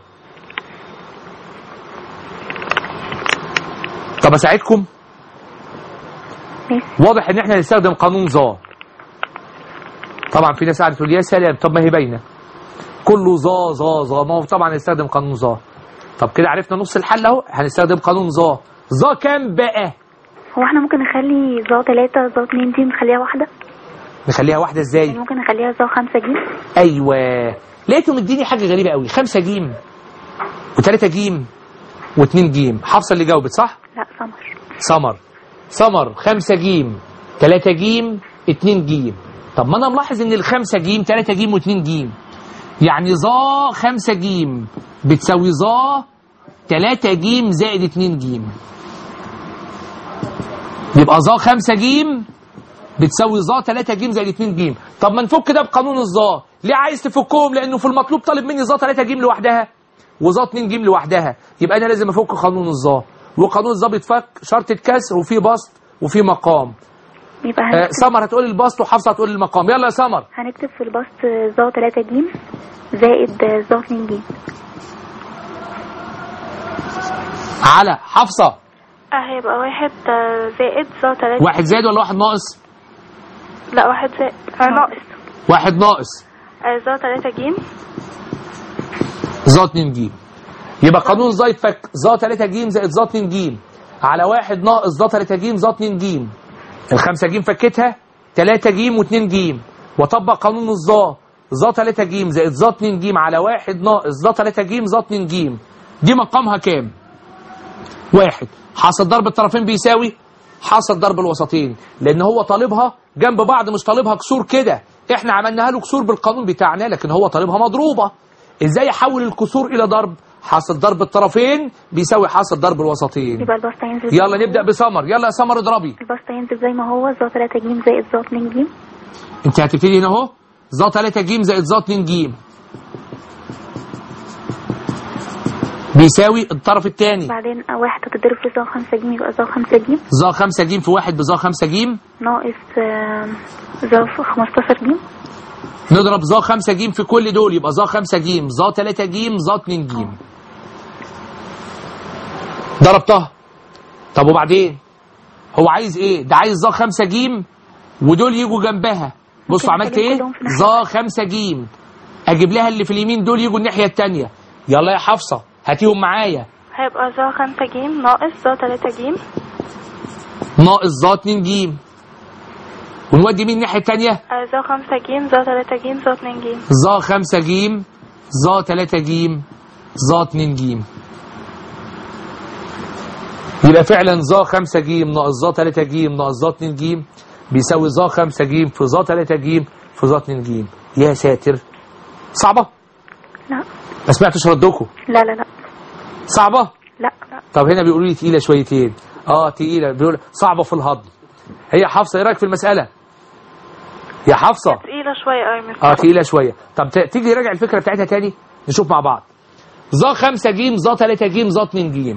طب اساعدكم ماشي. واضح ان احنا هنستخدم قانون ظا طبعا في ناس قاعده تقول يا سلام طب ما هي باينه كله ظا ظا ظا ما هو طبعا هنستخدم قانون ظا طب كده عرفنا نص الحل اهو هنستخدم قانون ظا ظا كام بقى هو احنا ممكن نخلي ظا تلاتة ظا اتنين دي نخليها واحدة نخليها واحده ازاي يعني ممكن نخليها ظا خمسة جيم ايوه لقيته مديني حاجه غريبه قوي خمسة جيم وثلاثة جيم واثنين جيم حفصه اللي جاوبت صح لا سمر سمر سمر خمسة جيم ثلاثة جيم اتنين جيم طب ما انا ملاحظ ان الخمسة جيم ثلاثة جيم واتنين جيم يعني ظا خمسة جيم بتساوي ظا ثلاثة جيم زائد اتنين جيم يبقى ظا خمسة جيم بتساوي ظا 3 جيم زائد 2 جيم طب ما نفك ده بقانون الظا ليه عايز تفكهم لانه في المطلوب طالب مني ظا 3 جيم لوحدها وظا 2 جيم لوحدها يبقى انا لازم افك قانون الظا وقانون الظا بيتفك شرطة كسر وفي بسط وفي مقام يبقى آه هنكتب, سمر هتقول البسط وحفصه هتقول المقام يلا يا سمر هنكتب في البسط ظا تلاتة جيم زائد ظا اتنين جيم على حفصه اه هيبقى واحد آه، زائد ظا تلاتة واحد زائد ولا واحد ناقص لا واحد زائد آه ناقص واحد ناقص آه ظا تلاتة جيم ظا 2 جيم يبقى قانون ظا يتفك ظا 3 جيم زائد ظا 2 جيم على واحد ناقص ظا 3 جيم ظا 2 جيم الخمسة جيم فكتها 3 جيم و2 جيم واطبق قانون الظا ظا 3 جيم زائد ظا 2 جيم على واحد ناقص ظا 3 جيم ظا 2 جيم دي مقامها كام؟ واحد حاصل ضرب الطرفين بيساوي حاصل ضرب الوسطين لان هو طالبها جنب بعض مش طالبها كسور كده احنا عملناها له كسور بالقانون بتاعنا لكن هو طالبها مضروبه ازاي احول الكسور الى ضرب حاصل ضرب الطرفين بيساوي حاصل ضرب الوسطين يبقى البسط هينزل يلا نبدا بسمر يلا يا سمر اضربي البسط هينزل زي ما هو ظا تلاتة جيم زائد ظا اتنين جيم انت هتبتدي هنا اهو ظا 3 جيم زائد ظا 2 جيم بيساوي الطرف الثاني بعدين واحد هتضرب في ظا خمسة جيم يبقى ظا خمسة جيم ظا 5 جيم في واحد بظا 5 جيم ناقص آه، ظا خمستاشر جيم نضرب ظا 5 جيم في كل دول يبقى ظا 5 جيم ظا 3 جيم ظا 2 جيم ضربتها طب وبعدين هو عايز ايه ده عايز ظا 5 جيم ودول يجوا جنبها بصوا ممكن عملت نخليهم ايه كلهم في ناحية. ظا 5 جيم اجيب لها اللي في اليمين دول يجوا الناحيه الثانيه يلا يا حفصه هاتيهم معايا هيبقى ظا خمسة جيم ناقص ظا تلاتة جيم ناقص ظا 2 جيم ونودي مين الناحيه الثانيه آه ظا خمسة جيم ظا تلاتة جيم ظا اتنين جيم ظا 5 جيم ظا 3 جيم ظا 2 جيم يبقى فعلا ظا 5 جيم ناقص ظا 3 جيم ناقص ظا 2 جيم بيساوي ظا 5 جيم في ظا 3 جيم في ظا 2 جيم يا ساتر صعبة لا ما سمعتش ردكم لا لا لا صعبة لا طب هنا بيقولوا لي تقيلة شويتين اه تقيلة بيقول صعبة في الهضم هي حفصة ايه رايك في المسألة يا حفصة تقيلة شوية أوي من اه تقيلة شوية طب ت- تيجي نراجع الفكرة بتاعتها تاني نشوف مع بعض ظا 5 جيم ظا 3 جيم ظا 2 جيم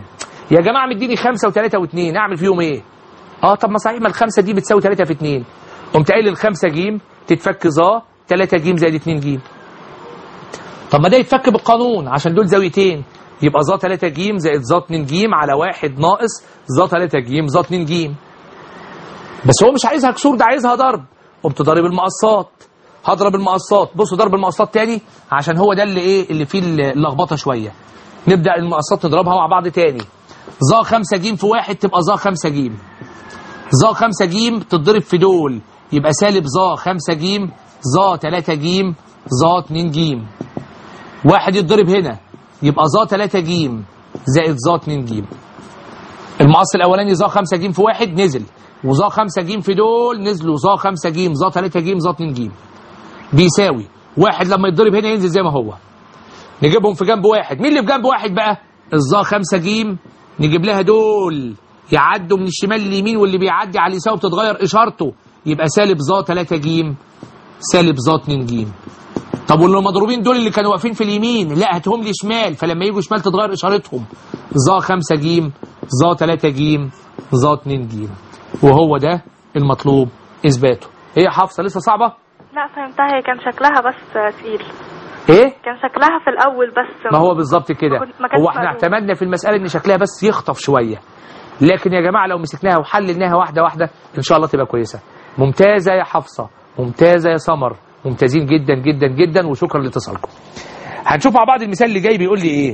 يا جماعه مديني خمسه وثلاثه واثنين اعمل فيهم ايه؟ اه طب ما صحيح ما الخمسه دي بتساوي ثلاثه في اثنين قمت قايل الخمسه جيم تتفك ظا 3 جيم زائد 2 جيم طب ما ده يتفك بالقانون عشان دول زاويتين يبقى ظا 3 جيم زائد ظا 2 جيم على واحد ناقص ظا 3 جيم ظا 2 جيم بس هو مش عايزها كسور ده عايزها ضرب قمت ضارب المقصات هضرب المقصات بصوا ضرب المقصات تاني عشان هو ده اللي ايه اللي فيه اللخبطه شويه نبدا المقصات نضربها مع بعض تاني ظا 5 جيم في واحد تبقى ظا 5 جيم ظا 5 جيم تتضرب في دول يبقى سالب ظا 5 جيم ظا 3 جيم ظا 2 جيم واحد يتضرب هنا يبقى ظا 3 جيم زائد ظا 2 جيم المقص الاولاني ظا 5 جيم في واحد نزل وظا 5 جيم في دول نزلوا ظا 5 جيم ظا 3 جيم ظا 2 جيم بيساوي واحد لما يتضرب هنا ينزل زي ما هو نجيبهم في جنب واحد مين اللي في جنب واحد بقى الظا 5 جيم نجيب لها دول يعدوا من الشمال لليمين واللي بيعدي على اليسار بتتغير اشارته يبقى سالب ظا 3 جيم سالب ظا 2 جيم طب واللي مضروبين دول اللي كانوا واقفين في اليمين لا هاتهم لي شمال فلما يجوا شمال تتغير اشارتهم ظا 5 جيم ظا 3 جيم ظا 2 جيم وهو ده المطلوب اثباته هي إيه حافظه لسه صعبه لا فهمتها هي كان شكلها بس تقيل ايه كان شكلها في الأول بس ما هو بالظبط كده ما كنت- ما كانش هو احنا معلوم. اعتمدنا في المساله ان شكلها بس يخطف شويه لكن يا جماعه لو مسكناها وحللناها واحده واحده ان شاء الله تبقى كويسه ممتازه يا حفصه ممتازه يا سمر ممتازين جدا جدا جدا وشكرا لاتصالكم هنشوف مع بعض المثال اللي جاي بيقول لي ايه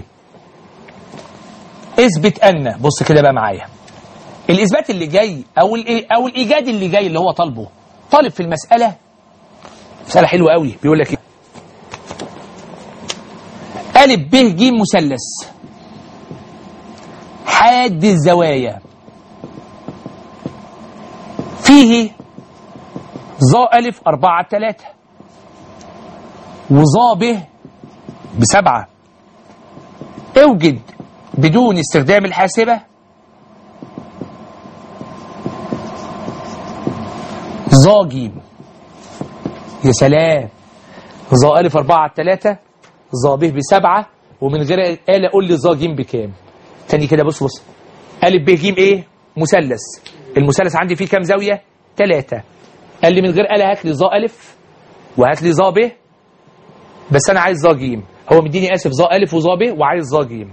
اثبت ان بص كده بقى معايا الاثبات اللي جاي او الإيه او الايجاد اللي جاي اللي هو طالبه طالب في المساله مساله حلوه قوي بيقول لك ايه ألف ب ج مثلث حاد الزوايا فيه ظا ألف أربعة تلاتة وظا ب بسبعة اوجد بدون استخدام الحاسبة ظا جيم يا سلام ظا ألف أربعة تلاتة ظا ب بسبعة ومن غير آلة قول لي ظا جيم بكام تاني كده بص بص ألف ب ج إيه مثلث المثلث عندي فيه كام زاوية ثلاثة قال لي من غير آلة هات لي ظا ألف وهات لي ظا ب بس أنا عايز ظا جيم هو مديني آسف ظا ألف وظا ب وعايز ظا جيم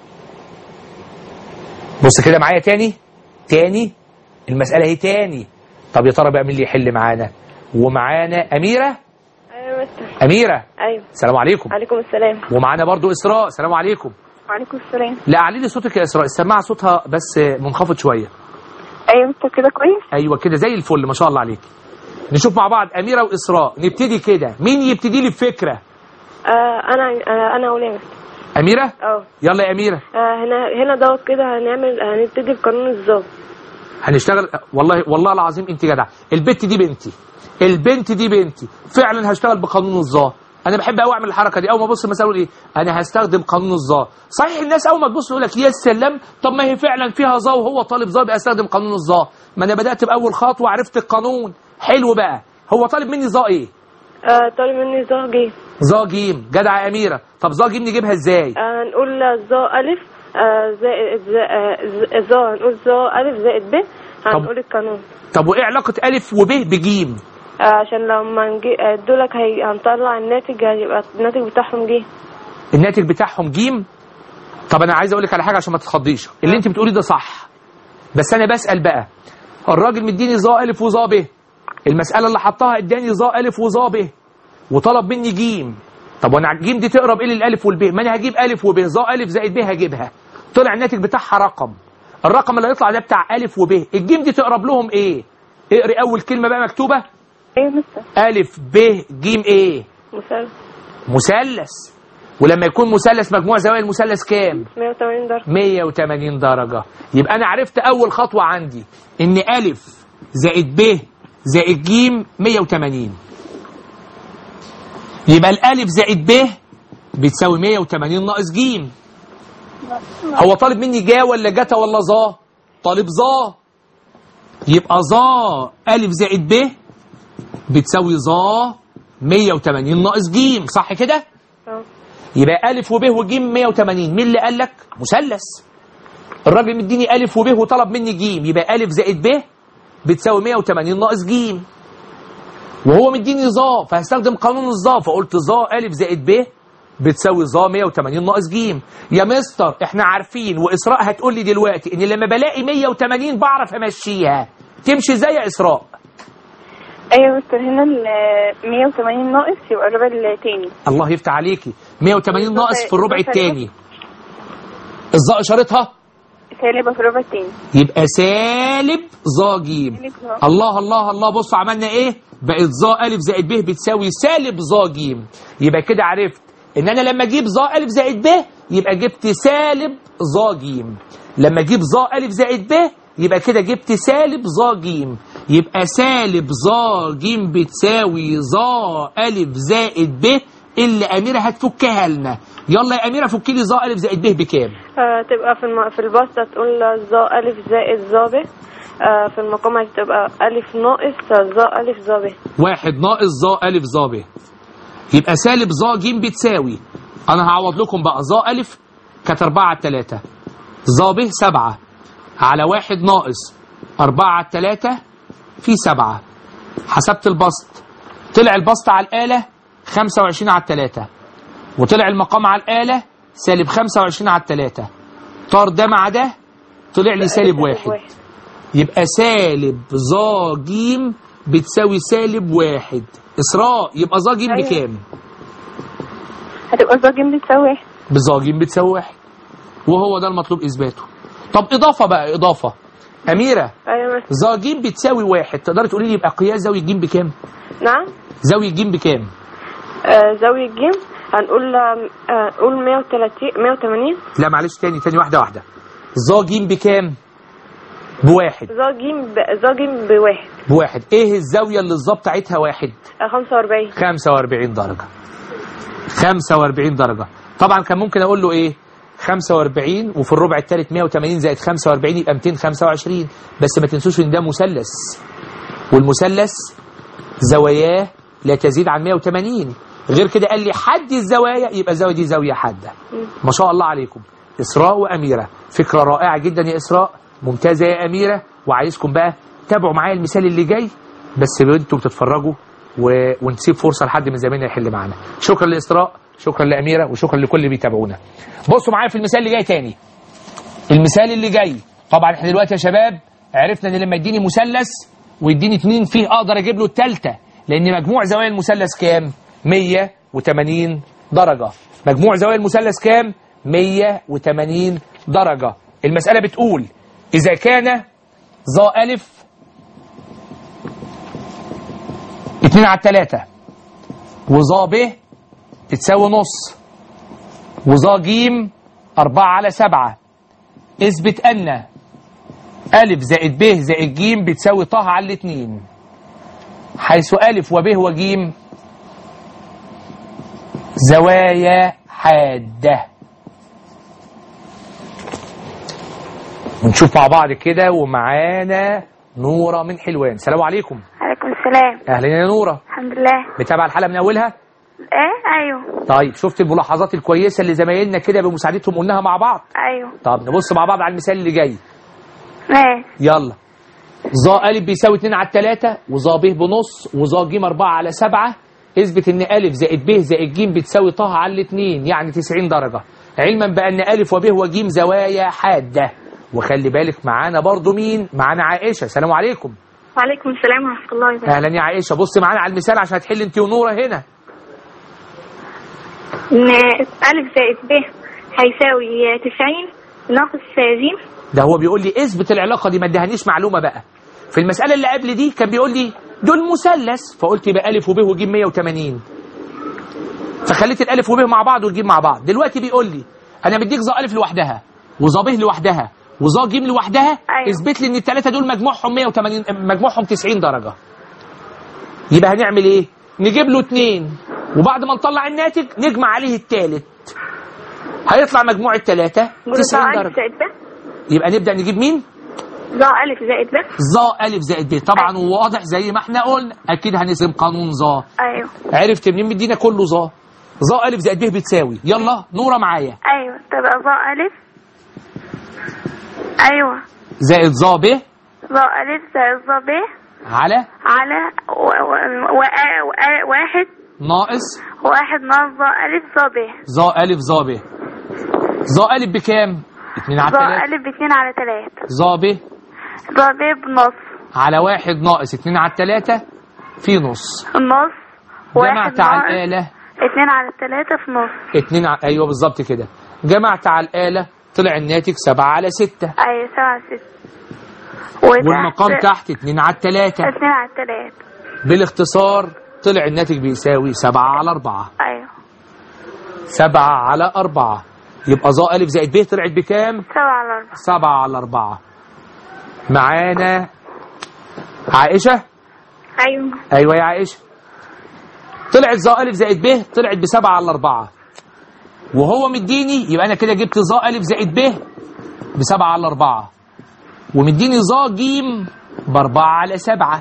بص كده معايا تاني تاني المسألة هي تاني طب يا ترى بقى مين اللي يحل معانا ومعانا أميرة ايوه يا مستر أميرة ايوه السلام عليكم عليكم السلام ومعانا برضو إسراء السلام عليكم وعليكم السلام لا علي لي صوتك يا إسراء السماعة صوتها بس منخفض شوية أيوة أنت كده كويس أيوة كده زي الفل ما شاء الله عليك نشوف مع بعض أميرة وإسراء نبتدي كده مين يبتدي لي بفكرة آه انا آه انا اولى يا مستر أميرة اه يلا يا أميرة آه، هنا هنا دوت كده هنعمل هنبتدي بقانون الظبط هنشتغل والله والله العظيم انت جدع البت دي بنتي البنت دي بنتي فعلا هشتغل بقانون الظا انا بحب قوي اعمل الحركه دي اول ما ابص المساله اقول ايه انا هستخدم قانون الظا صحيح الناس اول ما تبص يقول لك يا سلام طب ما هي فعلا فيها ظا وهو طالب ظا يبقى استخدم قانون الظا ما انا بدات باول خطوه وعرفت القانون حلو بقى هو طالب مني ظا ايه آه طالب مني ظا جيم ظا جيم جدع يا اميره طب ظا جيم نجيبها ازاي آه هنقول ظا الف آه زائد زا- آه، ز- ظا هنقول ظا الف زائد ب هنقول القانون طب وايه علاقه الف وب بجيم آه عشان لما نجي آه، دولك هي هنطلع الناتج هيبقى الناتج بتاعهم جه الناتج بتاعهم جيم طب انا عايز اقول لك على حاجه عشان ما تتخضيش اللي انت بتقوليه ده صح بس انا بسال بقى الراجل مديني ظا الف وظا ب المساله اللي حطها اداني ظا الف وظا ب وطلب مني جيم طب وانا الجيم دي تقرب ايه للالف والب ما انا هجيب الف وب ظا الف زائد ب هجيبها طلع الناتج بتاعها رقم الرقم اللي هيطلع ده بتاع الف وب الجيم دي تقرب لهم ايه اقري اول كلمه بقى مكتوبه أيوة مستر الف ب جيم ايه مثال مثلث ولما يكون مثلث مجموع زوايا المثلث كام 180 درجة 180 درجة يبقى أنا عرفت أول خطوة عندي إن ألف زائد ب زائد ج 180 يبقى الألف زائد ب بتساوي 180 ناقص ج هو طالب مني جا ولا جتا ولا ظا طالب ظا يبقى ظا ألف زائد ب بتساوي ظا 180 ناقص ج صح كده؟ اه يبقى ألف وب وج 180 مين اللي قال لك؟ مثلث الراجل مديني ألف وب وطلب مني جيم يبقى ألف زائد ب بتساوي 180 ناقص جيم وهو مديني ظا فهستخدم قانون الظا فقلت ظا ألف زائد ب بتساوي ظا 180 ناقص جيم يا مستر احنا عارفين وإسراء هتقول لي دلوقتي إن لما بلاقي 180 بعرف أمشيها تمشي ازاي يا إسراء ايوه مستر هنا ال 180 ناقص يبقى الربع التاني الله يفتح عليكي 180 ناقص في الربع الثاني الظا إشارتها سالبة في الربع التاني يبقى سالب ظا جيم سالب ظا. الله الله الله بص عملنا ايه بقت ظا الف زائد ب بتساوي سالب ظا جيم يبقى كده عرفت ان انا لما اجيب ظا الف زائد ب يبقى جبت سالب ظا جيم لما اجيب ظا الف زائد ب يبقى كده جبت سالب ظا جيم يبقى سالب ظا جيم بتساوي ظا الف زائد ب اللي اميره هتفكها لنا يلا يا اميره فكي لي ظا الف زائد ب بكام آه تبقى في الم... في البسطة تقول ظا ألف زائد ظا ب آه في المقام هتبقى ألف ناقص ظا ألف ظا ب واحد ناقص ظا ألف ظا ب يبقى سالب ظا ج بتساوي أنا هعوض لكم بقى ظا ألف كانت أربعة على التلاتة ظا ب سبعة على واحد ناقص أربعة على التلاتة في سبعة حسبت البسط طلع البسط على الآلة خمسة وعشرين على التلاتة وطلع المقام على الآلة سالب خمسة وعشرين على التلاتة طار ده مع ده طلع لي سالب واحد يبقى سالب ظا جيم بتساوي سالب واحد إسراء يبقى ظا جيم أيوة. بكام؟ هتبقى ظا جيم بتساوي واحد بظا جيم بتساوي واحد وهو ده المطلوب إثباته طب إضافة بقى إضافة أميرة أيوة مس- ظا جيم بتساوي واحد تقدري تقولي لي يبقى قياس زاوية جيم بكام؟ نعم زاوية جيم بكام؟ آه زاوية جيم هنقول آه قول 130 180 لا معلش تاني تاني واحدة واحدة ظا جيم بكام؟ بواحد ظا جيم ب... ظا جيم بواحد بواحد ايه الزاوية اللي الظا بتاعتها واحد؟ آه 45 45 درجة 45 درجة طبعا كان ممكن اقول له ايه 45 وفي الربع الثالث 180 زائد 45 يبقى 225 بس ما تنسوش ان ده مثلث والمثلث زواياه لا تزيد عن 180 غير كده قال لي حد الزوايا يبقى الزاويه دي زاويه حاده ما شاء الله عليكم اسراء واميره فكره رائعه جدا يا اسراء ممتازه يا اميره وعايزكم بقى تابعوا معايا المثال اللي جاي بس انتوا بتتفرجوا و... ونسيب فرصه لحد من زمايلنا يحل معانا شكرا لاسراء شكرا لاميره وشكرا لكل اللي بيتابعونا بصوا معايا في المثال اللي جاي تاني المثال اللي جاي طبعا احنا دلوقتي يا شباب عرفنا ان لما يديني مثلث ويديني اتنين فيه اقدر اجيب له التالتة لان مجموع زوايا المثلث كام 180 درجة مجموع زوايا المثلث كام 180 درجة المسألة بتقول إذا كان ظا ألف اتنين على التلاتة وظا ب بتساوي نص وظا جيم أربعة على سبعة اثبت أن ألف زائد ب زائد جيم بتساوي طه على الاتنين حيث ألف وب وجيم زوايا حادة ونشوف مع بعض كده ومعانا نورة من حلوان السلام عليكم عليكم السلام أهلا يا نورة الحمد لله متابعة الحلقة من أولها ايه ايوه طيب شفت الملاحظات الكويسة اللي زمايلنا كده بمساعدتهم قلناها مع بعض ايوه طب نبص مع بعض على المثال اللي جاي ماشي يلا ظا ألف بيساوي 2 على 3 وظا ب بنص وظا ج 4 على 7 اثبت ان ألف زائد ب زائد ج بتساوي طه على الاثنين يعني 90 درجة علما بأن ألف وب وج زوايا حادة وخلي بالك معانا برضو مين معانا عائشة سلام عليكم وعليكم السلام ورحمة الله وبركاته أهلا يا عائشة بصي معانا على المثال عشان هتحل انت ونورة هنا إن ألف زائد ب هيساوي تسعين ناقص ج ده هو بيقول لي اثبت العلاقة دي ما ادهنيش معلومة بقى في المسألة اللي قبل دي كان بيقول لي دول مثلث فقلت يبقى ألف وب وج 180 فخليت الألف وب مع بعض والجيم مع بعض دلوقتي بيقول لي أنا مديك ظا ألف لوحدها وظا ب لوحدها وظا ج لوحدها أيوة. اثبت لي إن الثلاثة دول مجموعهم 180 مجموعهم 90 درجة يبقى هنعمل إيه؟ نجيب له اتنين وبعد ما نطلع الناتج نجمع عليه الثالث هيطلع مجموع الثلاثة 90 ظا ألف درجة زائد ب يبقى نبدأ نجيب مين؟ ظا ألف زائد ب ظا ألف زائد ب طبعا وواضح زي ما احنا قلنا أكيد هنسيب قانون ظا أيوه عرفت منين مدينا كله ظا ظا ألف زائد ب بتساوي يلا نورة معايا أيوه تبقى ظا ألف أيوة زائد ظا ب ظا ألف زائد ظا ب على على و... و... و... و... واحد ناقص واحد ناقص ظا ألف ظا ب ظا ألف ظا ب ظا ألف بكام؟ 2 على ظا 3 ألف باتنين على تلاتة ظا ب ظا ب بنص على واحد ناقص 2 على 3 في نص النص واحد جمعت على ناقص الآلة اتنين على تلاتة في نص 2 على ايوه بالظبط كده جمعت على الآلة طلع الناتج 7 على 6 أيوة سبعة ستة وتحت والمقام تحت 2 على 3 اتنين على تلاتة بالاختصار طلع الناتج بيساوي 7 على 4 أيوة 7 على 4 يبقى ظا ألف زائد ب طلعت بكام؟ سبعة على أربعة 7 على 4 معانا عائشة أيوة ايوه يا عائشة طلعت ظا ألف زائد ب طلعت بسبعة على أربعة وهو مديني يبقى أنا كده جبت ظا ألف زائد ب بسبعة على أربعة ومديني ظا جيم بأربعة على سبعة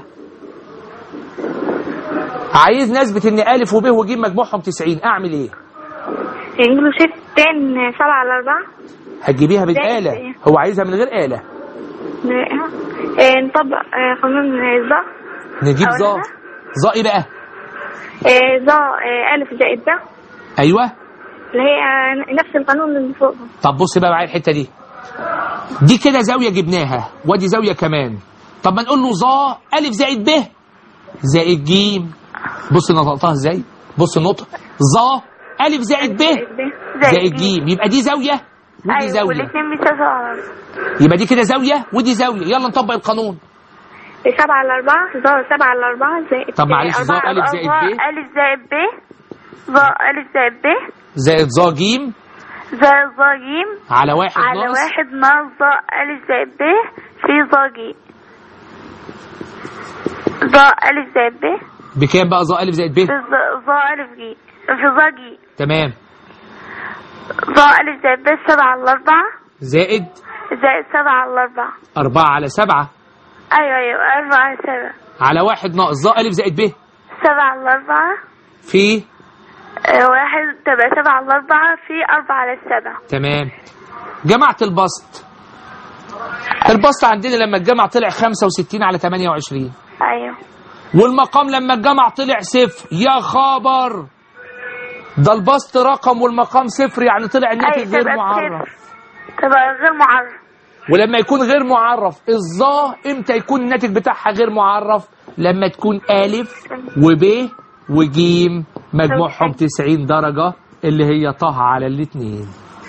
عايز نثبت إن ألف وب وجيم مجموعهم 90 أعمل إيه؟ ينجلوا ستين سبعة على أربعة هتجيبيها بالآلة إيه؟ هو عايزها من غير آلة إيه، نطبق آه، قانون ظا نجيب ظا أولها؟ ظا إيه بقى؟ إيه، ظا آه، ألف زائد ب أيوه اللي هي آه، نفس القانون اللي فوق طب بص بقى معايا الحته دي دي كده زاويه جبناها وادي زاويه كمان طب ما نقول له ظا الف زائد ب زائد ج بص نطقتها ازاي بص النطق ظا الف زائد ب زائد ج يبقى دي زاويه ودي أيوة زاويه والاثنين بيساوي سبعة على أربعة يبقى دي كده زاويه ودي زاويه يلا نطبق القانون سبعة على أربعة ظا سبعة على أربعة زائد طب معلش، ظا أربعة ألف على زائد أربعة، ب؟ ألف زائد ب ظا ألف زائد ب زائد ظا ج زائد ظا جيم على واحد على ناقص واحد ناقص ظا ألف زائد ب في ظا جيم ظا ألف زائد ب بكام بقى ظا الف زائد ب في ظا- ظا ألف جيم في ظا جيم تمام ظا ألف زائد ب سبعة على أربعة زائد زائد سبعة على أربعة أربعة على سبعة أيوة أيوة أربعة على سبعة على واحد ناقص ظا ألف زائد ب سبعة على أربعة في آه، واحد تبقى سبعة على أربعة في أربعة على السبعة تمام جمعت البسط البسط عندنا لما الجمع طلع 65 على 28 أيوة والمقام لما الجمع طلع صفر يا خبر ده البسط رقم والمقام صفر يعني طلع الناتج أيوة غير تبقى معرف صفر. تبقى غير معرف ولما يكون غير معرف الظا امتى يكون الناتج بتاعها غير معرف لما تكون ألف وب وجيم مجموعهم 90 درجة اللي هي طه على الاتنين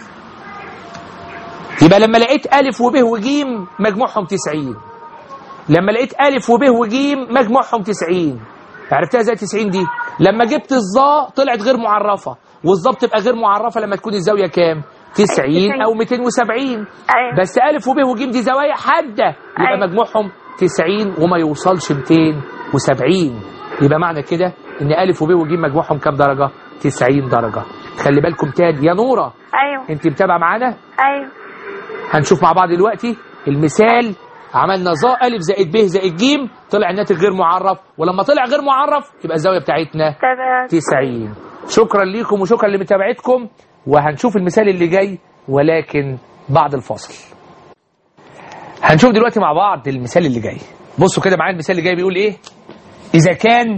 يبقى لما لقيت ألف وب وجيم مجموعهم 90 لما لقيت ألف وب وجيم مجموعهم 90 عرفتها ازاي 90 دي لما جبت الظا طلعت غير معرفة والظا بتبقى غير معرفة لما تكون الزاوية كام 90 أو 270 أيوة بس ألف وب وجيم دي زوايا حادة يبقى أيوة. مجموعهم 90 وما يوصلش 270 يبقى معنى كده إن ألف وب وجيم مجموعهم كام درجة 90 درجة خلي بالكم تاني يا نورة أيوة أنت متابعة معانا أيوة هنشوف مع بعض دلوقتي المثال عملنا ظا ألف زائد ب زائد ج طلع الناتج غير معرف ولما طلع غير معرف يبقى الزاوية بتاعتنا تبقى 90 شكرا ليكم وشكرا لمتابعتكم وهنشوف المثال اللي جاي ولكن بعد الفاصل هنشوف دلوقتي مع بعض المثال اللي جاي بصوا كده معايا المثال اللي جاي بيقول ايه اذا كان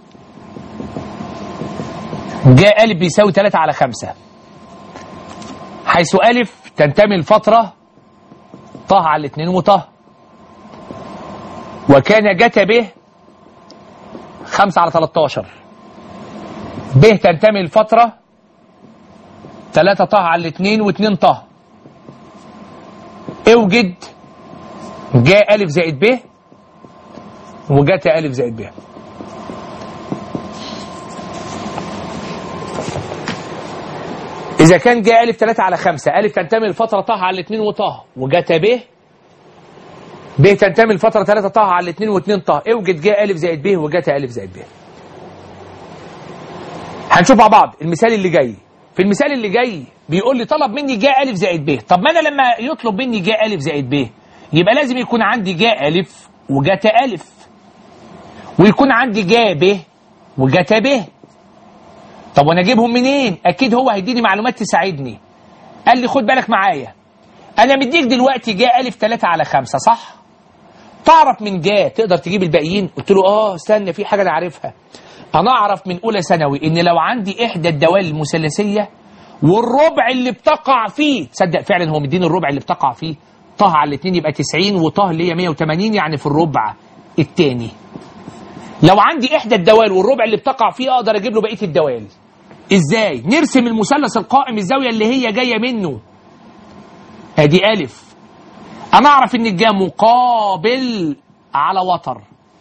جاء ألف بيساوي 3 على 5 حيث ألف تنتمي لفترة طه على الاثنين وطه وكان جت به 5 على 13 ب تنتمي لفترة 3 طه على الاثنين و2 طه اوجد جاء ألف زائد ب وجت ألف زائد ب إذا كان جاء ألف 3 على 5 ألف تنتمي لفترة طه على الاثنين وطه وجت ب ب تنتمي لفترة 3 طه على الاثنين واثنين طه اوجد جاء ألف زائد ب وجت ألف زائد ب هنشوف مع بعض المثال اللي جاي في المثال اللي جاي بيقول لي طلب مني جاء ألف زائد ب طب ما أنا لما يطلب مني جاء ألف زائد ب يبقى لازم يكون عندي جاء ألف وجت ألف ويكون عندي جاء ب وجت ب طب وانا اجيبهم منين اكيد هو هيديني معلومات تساعدني قال لي خد بالك معايا انا مديك دلوقتي جاء الف 3 على 5 صح تعرف من جاء تقدر تجيب الباقيين قلت له اه استنى في حاجه انا عارفها انا اعرف من اولى ثانوي ان لو عندي احدى الدوال المثلثيه والربع اللي بتقع فيه تصدق فعلا هو مديني الربع اللي بتقع فيه طه على الاثنين يبقى 90 وطه اللي هي 180 يعني في الربع الثاني لو عندي احدى الدوال والربع اللي بتقع فيه اقدر اجيب له بقيه الدوال ازاي نرسم المثلث القائم الزاويه اللي هي جايه منه ادي الف انا اعرف ان الجا مقابل على وتر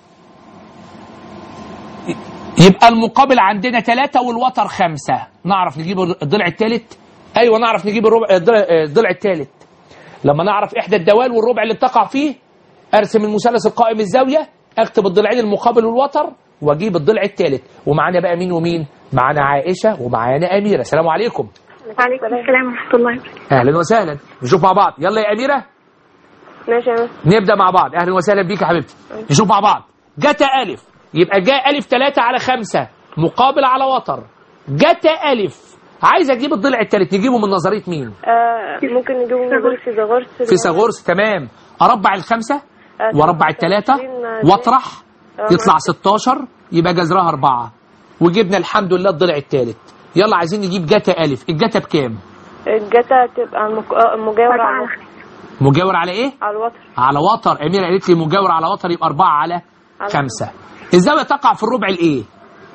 يبقى المقابل عندنا ثلاثة والوتر خمسة نعرف نجيب الضلع الثالث ايوه نعرف نجيب الربع الضلع, الضلع الثالث لما نعرف احدى الدوال والربع اللي بتقع فيه ارسم المثلث القائم الزاويه اكتب الضلعين المقابل والوتر واجيب الضلع الثالث ومعانا بقى مين ومين معانا عائشه ومعانا اميره السلام عليكم وعليكم السلام ورحمة الله وبركاته اهلا وسهلا نشوف مع بعض يلا يا اميره ماشي يا مستر نبدا مع بعض اهلا وسهلا بيك يا حبيبتي نشوف مع بعض جت الف يبقى جاء الف 3 على 5 مقابل على وتر جت الف عايز اجيب الضلع الثالث نجيبه من نظريه مين آه ممكن نجيبه من غير فيثاغورس فيثاغورس تمام اربع الخمسه آه، واربع الثلاثه 26 واطرح آه، يطلع 16 يبقى جذرها أربعة وجبنا الحمد لله الضلع الثالث يلا عايزين نجيب جتا ألف الجتا بكام الجتا تبقى المك- آه، مجاور أربعة على على الوتر خمسة مجاور على إيه؟ على الوتر على وتر أميرة قالت لي مجاور على وتر يبقى أربعة على على خمسة الزاوية تقع في الربع الإيه؟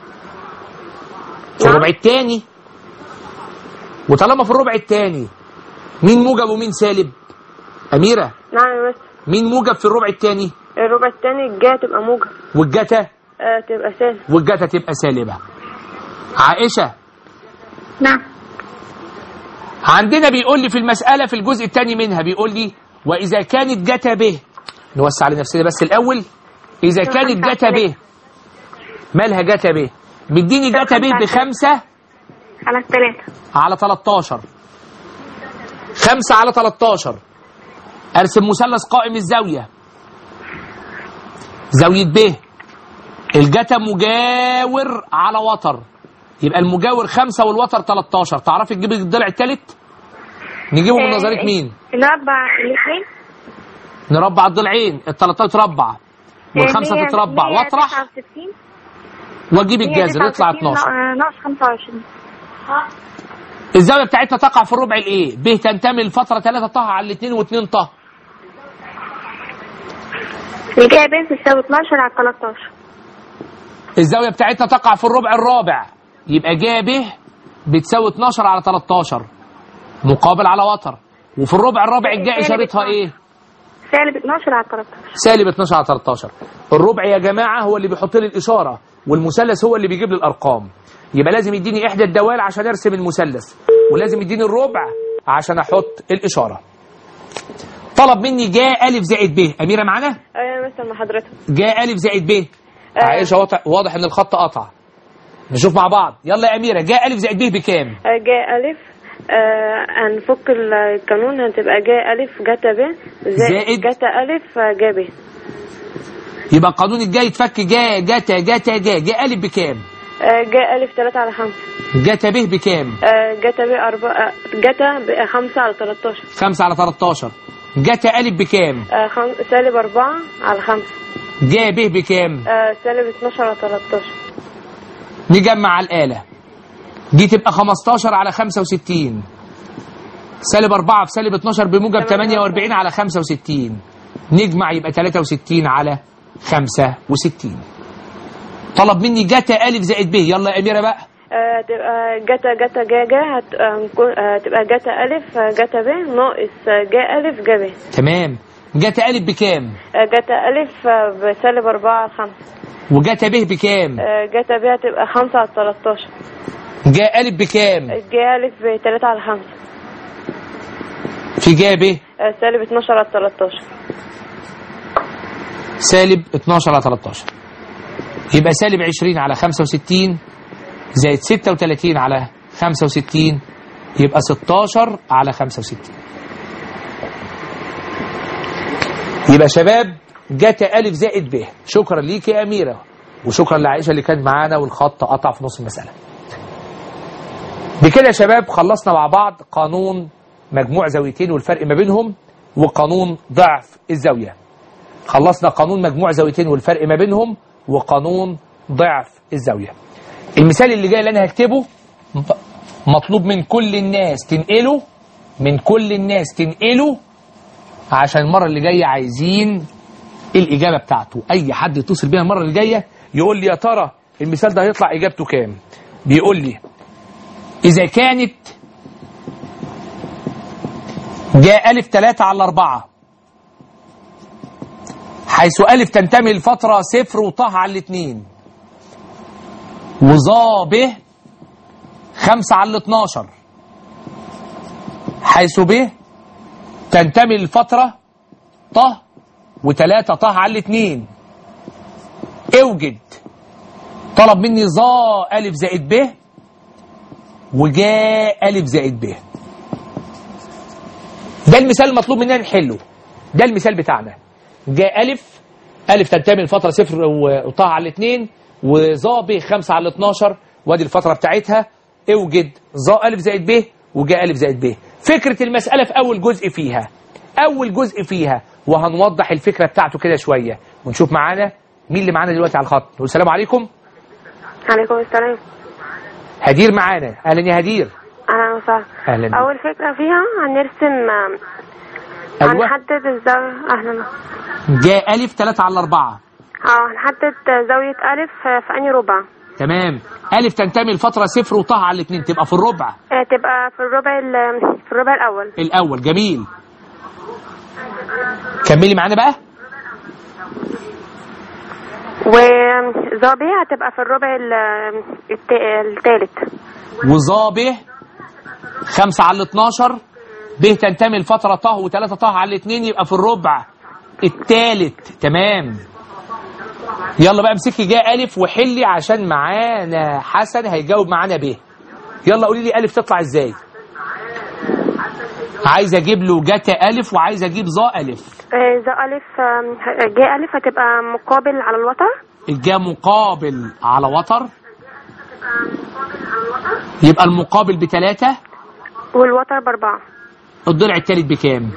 في نعم. الربع الثاني وطالما في الربع الثاني مين موجب ومين سالب؟ أميرة نعم يا مستر مين موجب في الربع الثاني؟ الربع التاني الجا تبقى موجب والجتا آه تبقى سالب والجتا تبقى سالبة عائشة نعم عندنا بيقول لي في المسألة في الجزء الثاني منها بيقول لي وإذا كانت جتا به نوسع على نفسنا بس الأول إذا كانت جتا به مالها جتا به مديني جتا به بخمسة على الثلاثة على 13 خمسة على 13 أرسم مثلث قائم الزاوية زاوية ب الجتا مجاور على وتر يبقى المجاور خمسة والوتر 13 تعرفي تجيبي الضلع الثالث نجيبه من نظرية مين الأربع الاثنين نربع الضلعين ال 13 تربع والخمسة مية- تتربع مية واطرح تسعة وستين. واجيب مية الجذر تسعة يطلع وستين 12 نا- ناقص خمسة وعشرين الزاوية بتاعتنا تقع في الربع الايه ب تنتمي لفترة 3 طه على الاثنين واثنين طه الإجابة تساوي 12 على 13 الزاوية بتاعتنا تقع في الربع الرابع يبقى جا ب بتساوي 12 على 13 مقابل على وتر وفي الربع الرابع الجاء اشارتها ايه سالب 12 على 13 سالب 12 على 13 الربع يا جماعة هو اللي بيحط لي الإشارة والمثلث هو اللي بيجيب لي الأرقام يبقى لازم يديني إحدى الدوال عشان أرسم المثلث ولازم يديني الربع عشان أحط الإشارة طلب مني جاء ألف زائد ب أميرة معانا ايوه يا مستر مع حضرتك جاء ألف زائد ب عائشة واضح- واضح إن الخط قطع نشوف مع بعض يلا يا أميرة جاء ألف زائد ب بكام آه، جا ألف آه هنفك القانون هتبقى جا ألف جتا ب زائد. زائد جتا ألف آه، جا ب يبقى القانون الجاي يتفك جاء جتا جتا جاء جاء ألف بكام آه، جا ألف تلاتة على خمسة جتا ب بكام آه، جتا ب أربعة جتا ب خمسة على تلاتاشر 5 على 13 جتا ألف بكام آه، خم... سالب أربعة على خمسة جاء ب بكام آه، سالب اتناشر على تلاتاشر نجمع على الآلة دي تبقى 15 على 65 سالب 4 في سالب 12 بموجب 48 على 65 نجمع يبقى 63 على 65 طلب مني جتا ألف زائد ب يلا يا أميرة بقى آه، تبقى جتا جتا جا جا هت- آه، نكون- آه، تبقى جتا ألف آه، جتا ب ناقص آه، جا ألف جا ب تمام جتا ألف بكام آه، جتا ألف آه، بسالب أربعة على خمسة وجتا ب بكام آه، جتا ب هتبقى خمسة على تلاتاشر جا ألف بكام جا ألف بتلاتة على خمسة في جا ب آه، سالب اتناشر على تلاتاشر سالب 12 على 13 يبقى سالب 20 على 65 زائد 36 على 65 يبقى 16 على 65 يبقى شباب جت ألف زائد ب شكرا ليك يا أميرة وشكرا لعائشة اللي كانت معانا والخط قطع في نص المسألة بكده يا شباب خلصنا مع بعض قانون مجموع زاويتين والفرق ما بينهم وقانون ضعف الزاوية خلصنا قانون مجموع زاويتين والفرق ما بينهم وقانون ضعف الزاوية المثال اللي جاي اللي أنا هكتبه مطلوب من كل الناس تنقله من كل الناس تنقله عشان المرة اللي جاية عايزين الإجابة بتاعته أي حد يتصل بيها المرة اللي جاية يقول لي يا ترى المثال ده هيطلع إجابته كام بيقول لي إذا كانت جاء ألف تلاتة على أربعة حيث ألف تنتمي لفترة صفر وطه على الاتنين وظا ب خمسة على الاتناشر حيث ب تنتمي لفترة طه وتلاتة طه على الاتنين اوجد طلب مني ظا ألف زائد ب وجاء ألف زائد ب ده المثال المطلوب مننا نحله ده المثال بتاعنا جاء ألف ألف تنتمي لفترة صفر و- وطه على الاثنين وظا ب خمسة على 12 وادي الفترة بتاعتها اوجد ظا ألف زائد ب وجاء ألف زائد ب فكرة المسألة في أول جزء فيها أول جزء فيها وهنوضح الفكرة بتاعته كده شوية ونشوف معانا مين اللي معانا دلوقتي على الخط نقول السلام عليكم عليكم السلام هدير معانا أهلا يا هدير اهلا وسهلا أهلا بك. اول فكره فيها هنرسم آم، أيوة هنحدد الزاويه اهلا جاء ألف 3 على 4 اه هنحدد زاويه الف في انهي ربع تمام ألف تنتمي لفترة صفر وطه على الاثنين تبقى في الربع آه، تبقى في الربع ال- في الربع الاول الأول جميل كملي معانا بقى وظا ب هتبقى في الربع ال- الت- التالت وظا خمسة على 12 ب تنتمي لفترة طه وثلاثة طه على الاثنين يبقى في الربع الثالث تمام يلا بقى امسكي جاء ألف وحلي عشان معانا حسن هيجاوب معانا ب يلا قولي لي ألف تطلع ازاي عايز اجيب له جتا ألف وعايز اجيب ظا ألف آه، ظا الف آم، جاء الف هتبقى مقابل على الوتر الجا مقابل على وتر يبقى المقابل بثلاثة والوتر باربعه الضلع الثالث بكام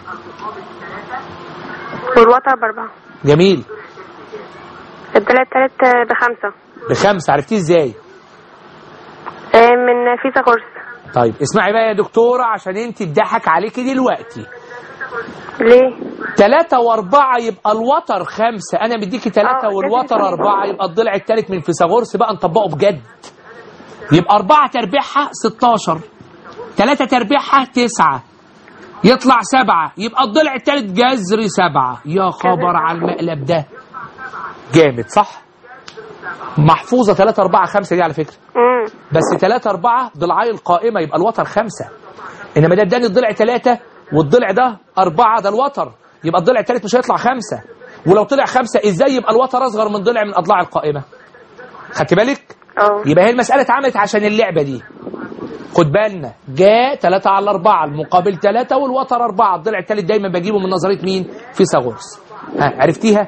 والوتر باربعه جميل الضلع التالت آه، بخمسه بخمسة عرفتيه ازاي آه، من فيثاغورس طيب اسمعي بقى يا دكتورة عشان انت اتضحك عليكي دلوقتي ليه؟ ثلاثة وأربعة يبقى الوتر خمسة أنا مديكي ثلاثة اه، والوتر لازم أربعة يبقى الضلع الثالث من فيثاغورس بقى نطبقه بجد يبقى أربعة تربيعها 16 ثلاثة تربيعها تسعة يطلع سبعة يبقى الضلع الثالث جذر سبعة يا خبر على المقلب ده جامد صح؟ محفوظة 3 4 5 دي على فكرة امم بس 3 4 ضلعي القائمة يبقى الوتر خمسة إنما ده اداني الضلع ثلاثة والضلع ده أربعة ده الوتر يبقى الضلع الثالث مش هيطلع خمسة ولو طلع خمسة إزاي يبقى الوتر أصغر من ضلع من أضلاع القائمة خدت بالك؟ اه يبقى هي المسألة اتعملت عشان اللعبة دي خد بالنا جاء 3 على 4 المقابل 3 والوتر 4 الضلع الثالث دايما بجيبه من نظرية مين؟ فيثاغورس ها عرفتيها؟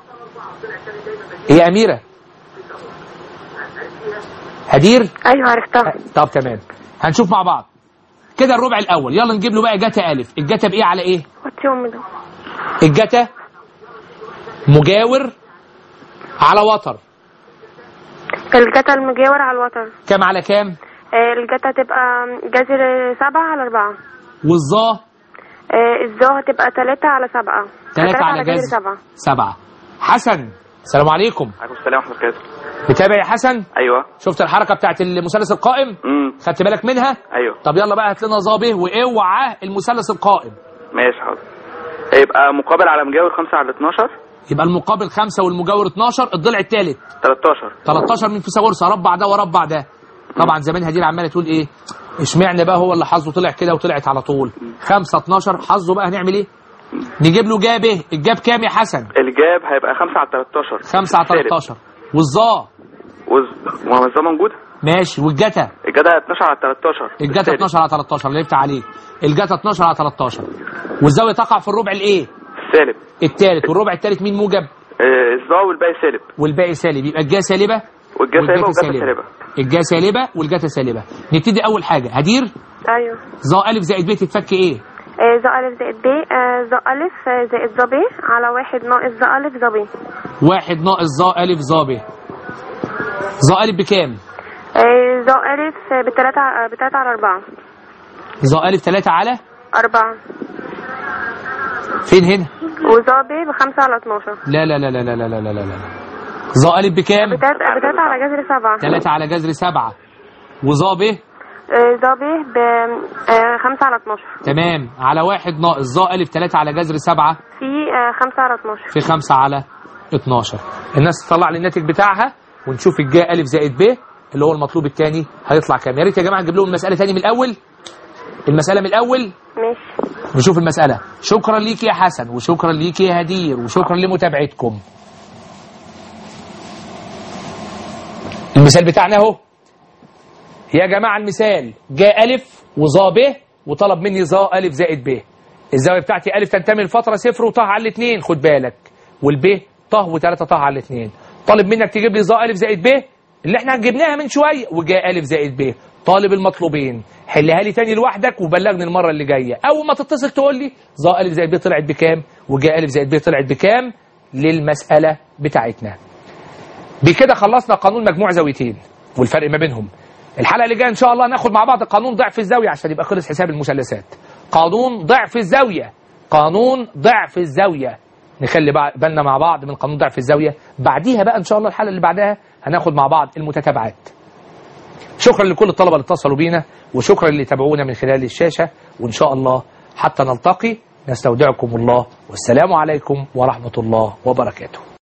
هي أميرة هدير ايوه عرفتها طب تمام هنشوف مع بعض كده الربع الأول يلا نجيب له بقى جتا ألف الجتا بإيه على إيه؟ وات يوم ده الجتا مجاور على وتر الجتا المجاور على الوتر كام على كام؟ آه، الجتا تبقى جذر سبعة على أربعة والظا آه، الزا هتبقى تلاتة على سبعة تلاتة على جذر سبعة سبعة حسن السلام عليكم عليكم السلام ورحمة الله وبركاته متابع يا حسن أيوه شفت الحركة بتاعت المثلث القائم امم خدت بالك منها أيوه طب يلا بقى هات لنا ظابه واوعى المثلث القائم ماشي حاضر يبقى مقابل على مجاور 5 على 12 يبقى المقابل خمسة والمجاور 12 الضلع الثالث 13 13 من فيثاغورس ربع ده وربع ده طبعا زمان هدير عماله تقول ايه اشمعنى بقى هو اللي حظه طلع كده وطلعت على طول 5 12 حظه بقى هنعمل ايه نجيب له جابه الجاب كام يا حسن الجاب هيبقى 5 على 13 5 على 13 والظا وز... ما الزا موجود ماشي والجتا الجدع 12 على 13 الجتا السالب. 12 على 13 اللي لفت عليك الجتا 12 على 13 والزاويه تقع في الربع الايه السالب الثالث والربع الثالث مين موجب آه، الزا والباقي سالب والباقي سالب يبقى الجا سالبه والجا سالبة والجتا والجتا سالبة الجا سالبه والجتا سالبه نبتدي اول حاجه هدير أيوه ظا الف زائد ب تتفك ايه آه، ظا ألف زائد ب آه، ظا ألف آه، زائد ظا ب على واحد ناقص ظا ألف ظا ب واحد ناقص ظا ألف ظا ب ظا ألف بكام؟ آه، ظا ألف آه، بتلاتة آه، بتلاتة على أربعة ظا ألف تلاتة على أربعة فين هنا؟ وظا ب بخمسة على اتناشر لا لا لا لا لا لا لا لا لا لا ظا ألف بكام؟ بتلاتة بتلاتة على جذر سبعة تلاتة على جذر سبعة وظا ب آه، ظا ب بخمسة على اتناشر تمام على واحد ناقص ظا ألف تلاتة على جذر سبعة في آه، خمسة على اتناشر في خمسة على 12 الناس تطلع لي الناتج بتاعها ونشوف الجاء ألف زائد ب اللي هو المطلوب الثاني هيطلع كام يا ريت يا جماعة نجيب لهم المسألة تاني من الأول المسألة من الأول ماشي نشوف المسألة شكرا ليك يا حسن وشكرا ليك يا هدير وشكرا لمتابعتكم المثال بتاعنا اهو يا جماعة المثال جاء ألف وظا ب وطلب مني ظا ألف زائد ب الزاوية بتاعتي ألف تنتمي لفترة صفر وطه على الاثنين خد بالك والب طه وثلاثة طه على الاثنين طالب منك تجيب لي ظا ألف زائد ب اللي احنا جبناها من شوية وجاء ألف زائد ب طالب المطلوبين حلها لي تاني لوحدك وبلغني المرة اللي جاية أول ما تتصل تقول لي ظا ألف زائد ب طلعت بكام وجاء ألف زائد ب طلعت بكام للمسألة بتاعتنا بكده خلصنا قانون مجموع زاويتين والفرق ما بينهم الحلقه اللي جايه ان شاء الله ناخد مع بعض قانون ضعف الزاويه عشان يبقى خلص حساب المثلثات قانون ضعف الزاويه قانون ضعف الزاويه نخلي بع- بالنا مع بعض من قانون ضعف الزاويه بعديها بقى ان شاء الله الحلقه اللي بعدها هناخد مع بعض المتتابعات شكرا لكل الطلبه اللي اتصلوا بينا وشكرا اللي تابعونا من خلال الشاشه وان شاء الله حتى نلتقي نستودعكم الله والسلام عليكم ورحمه الله وبركاته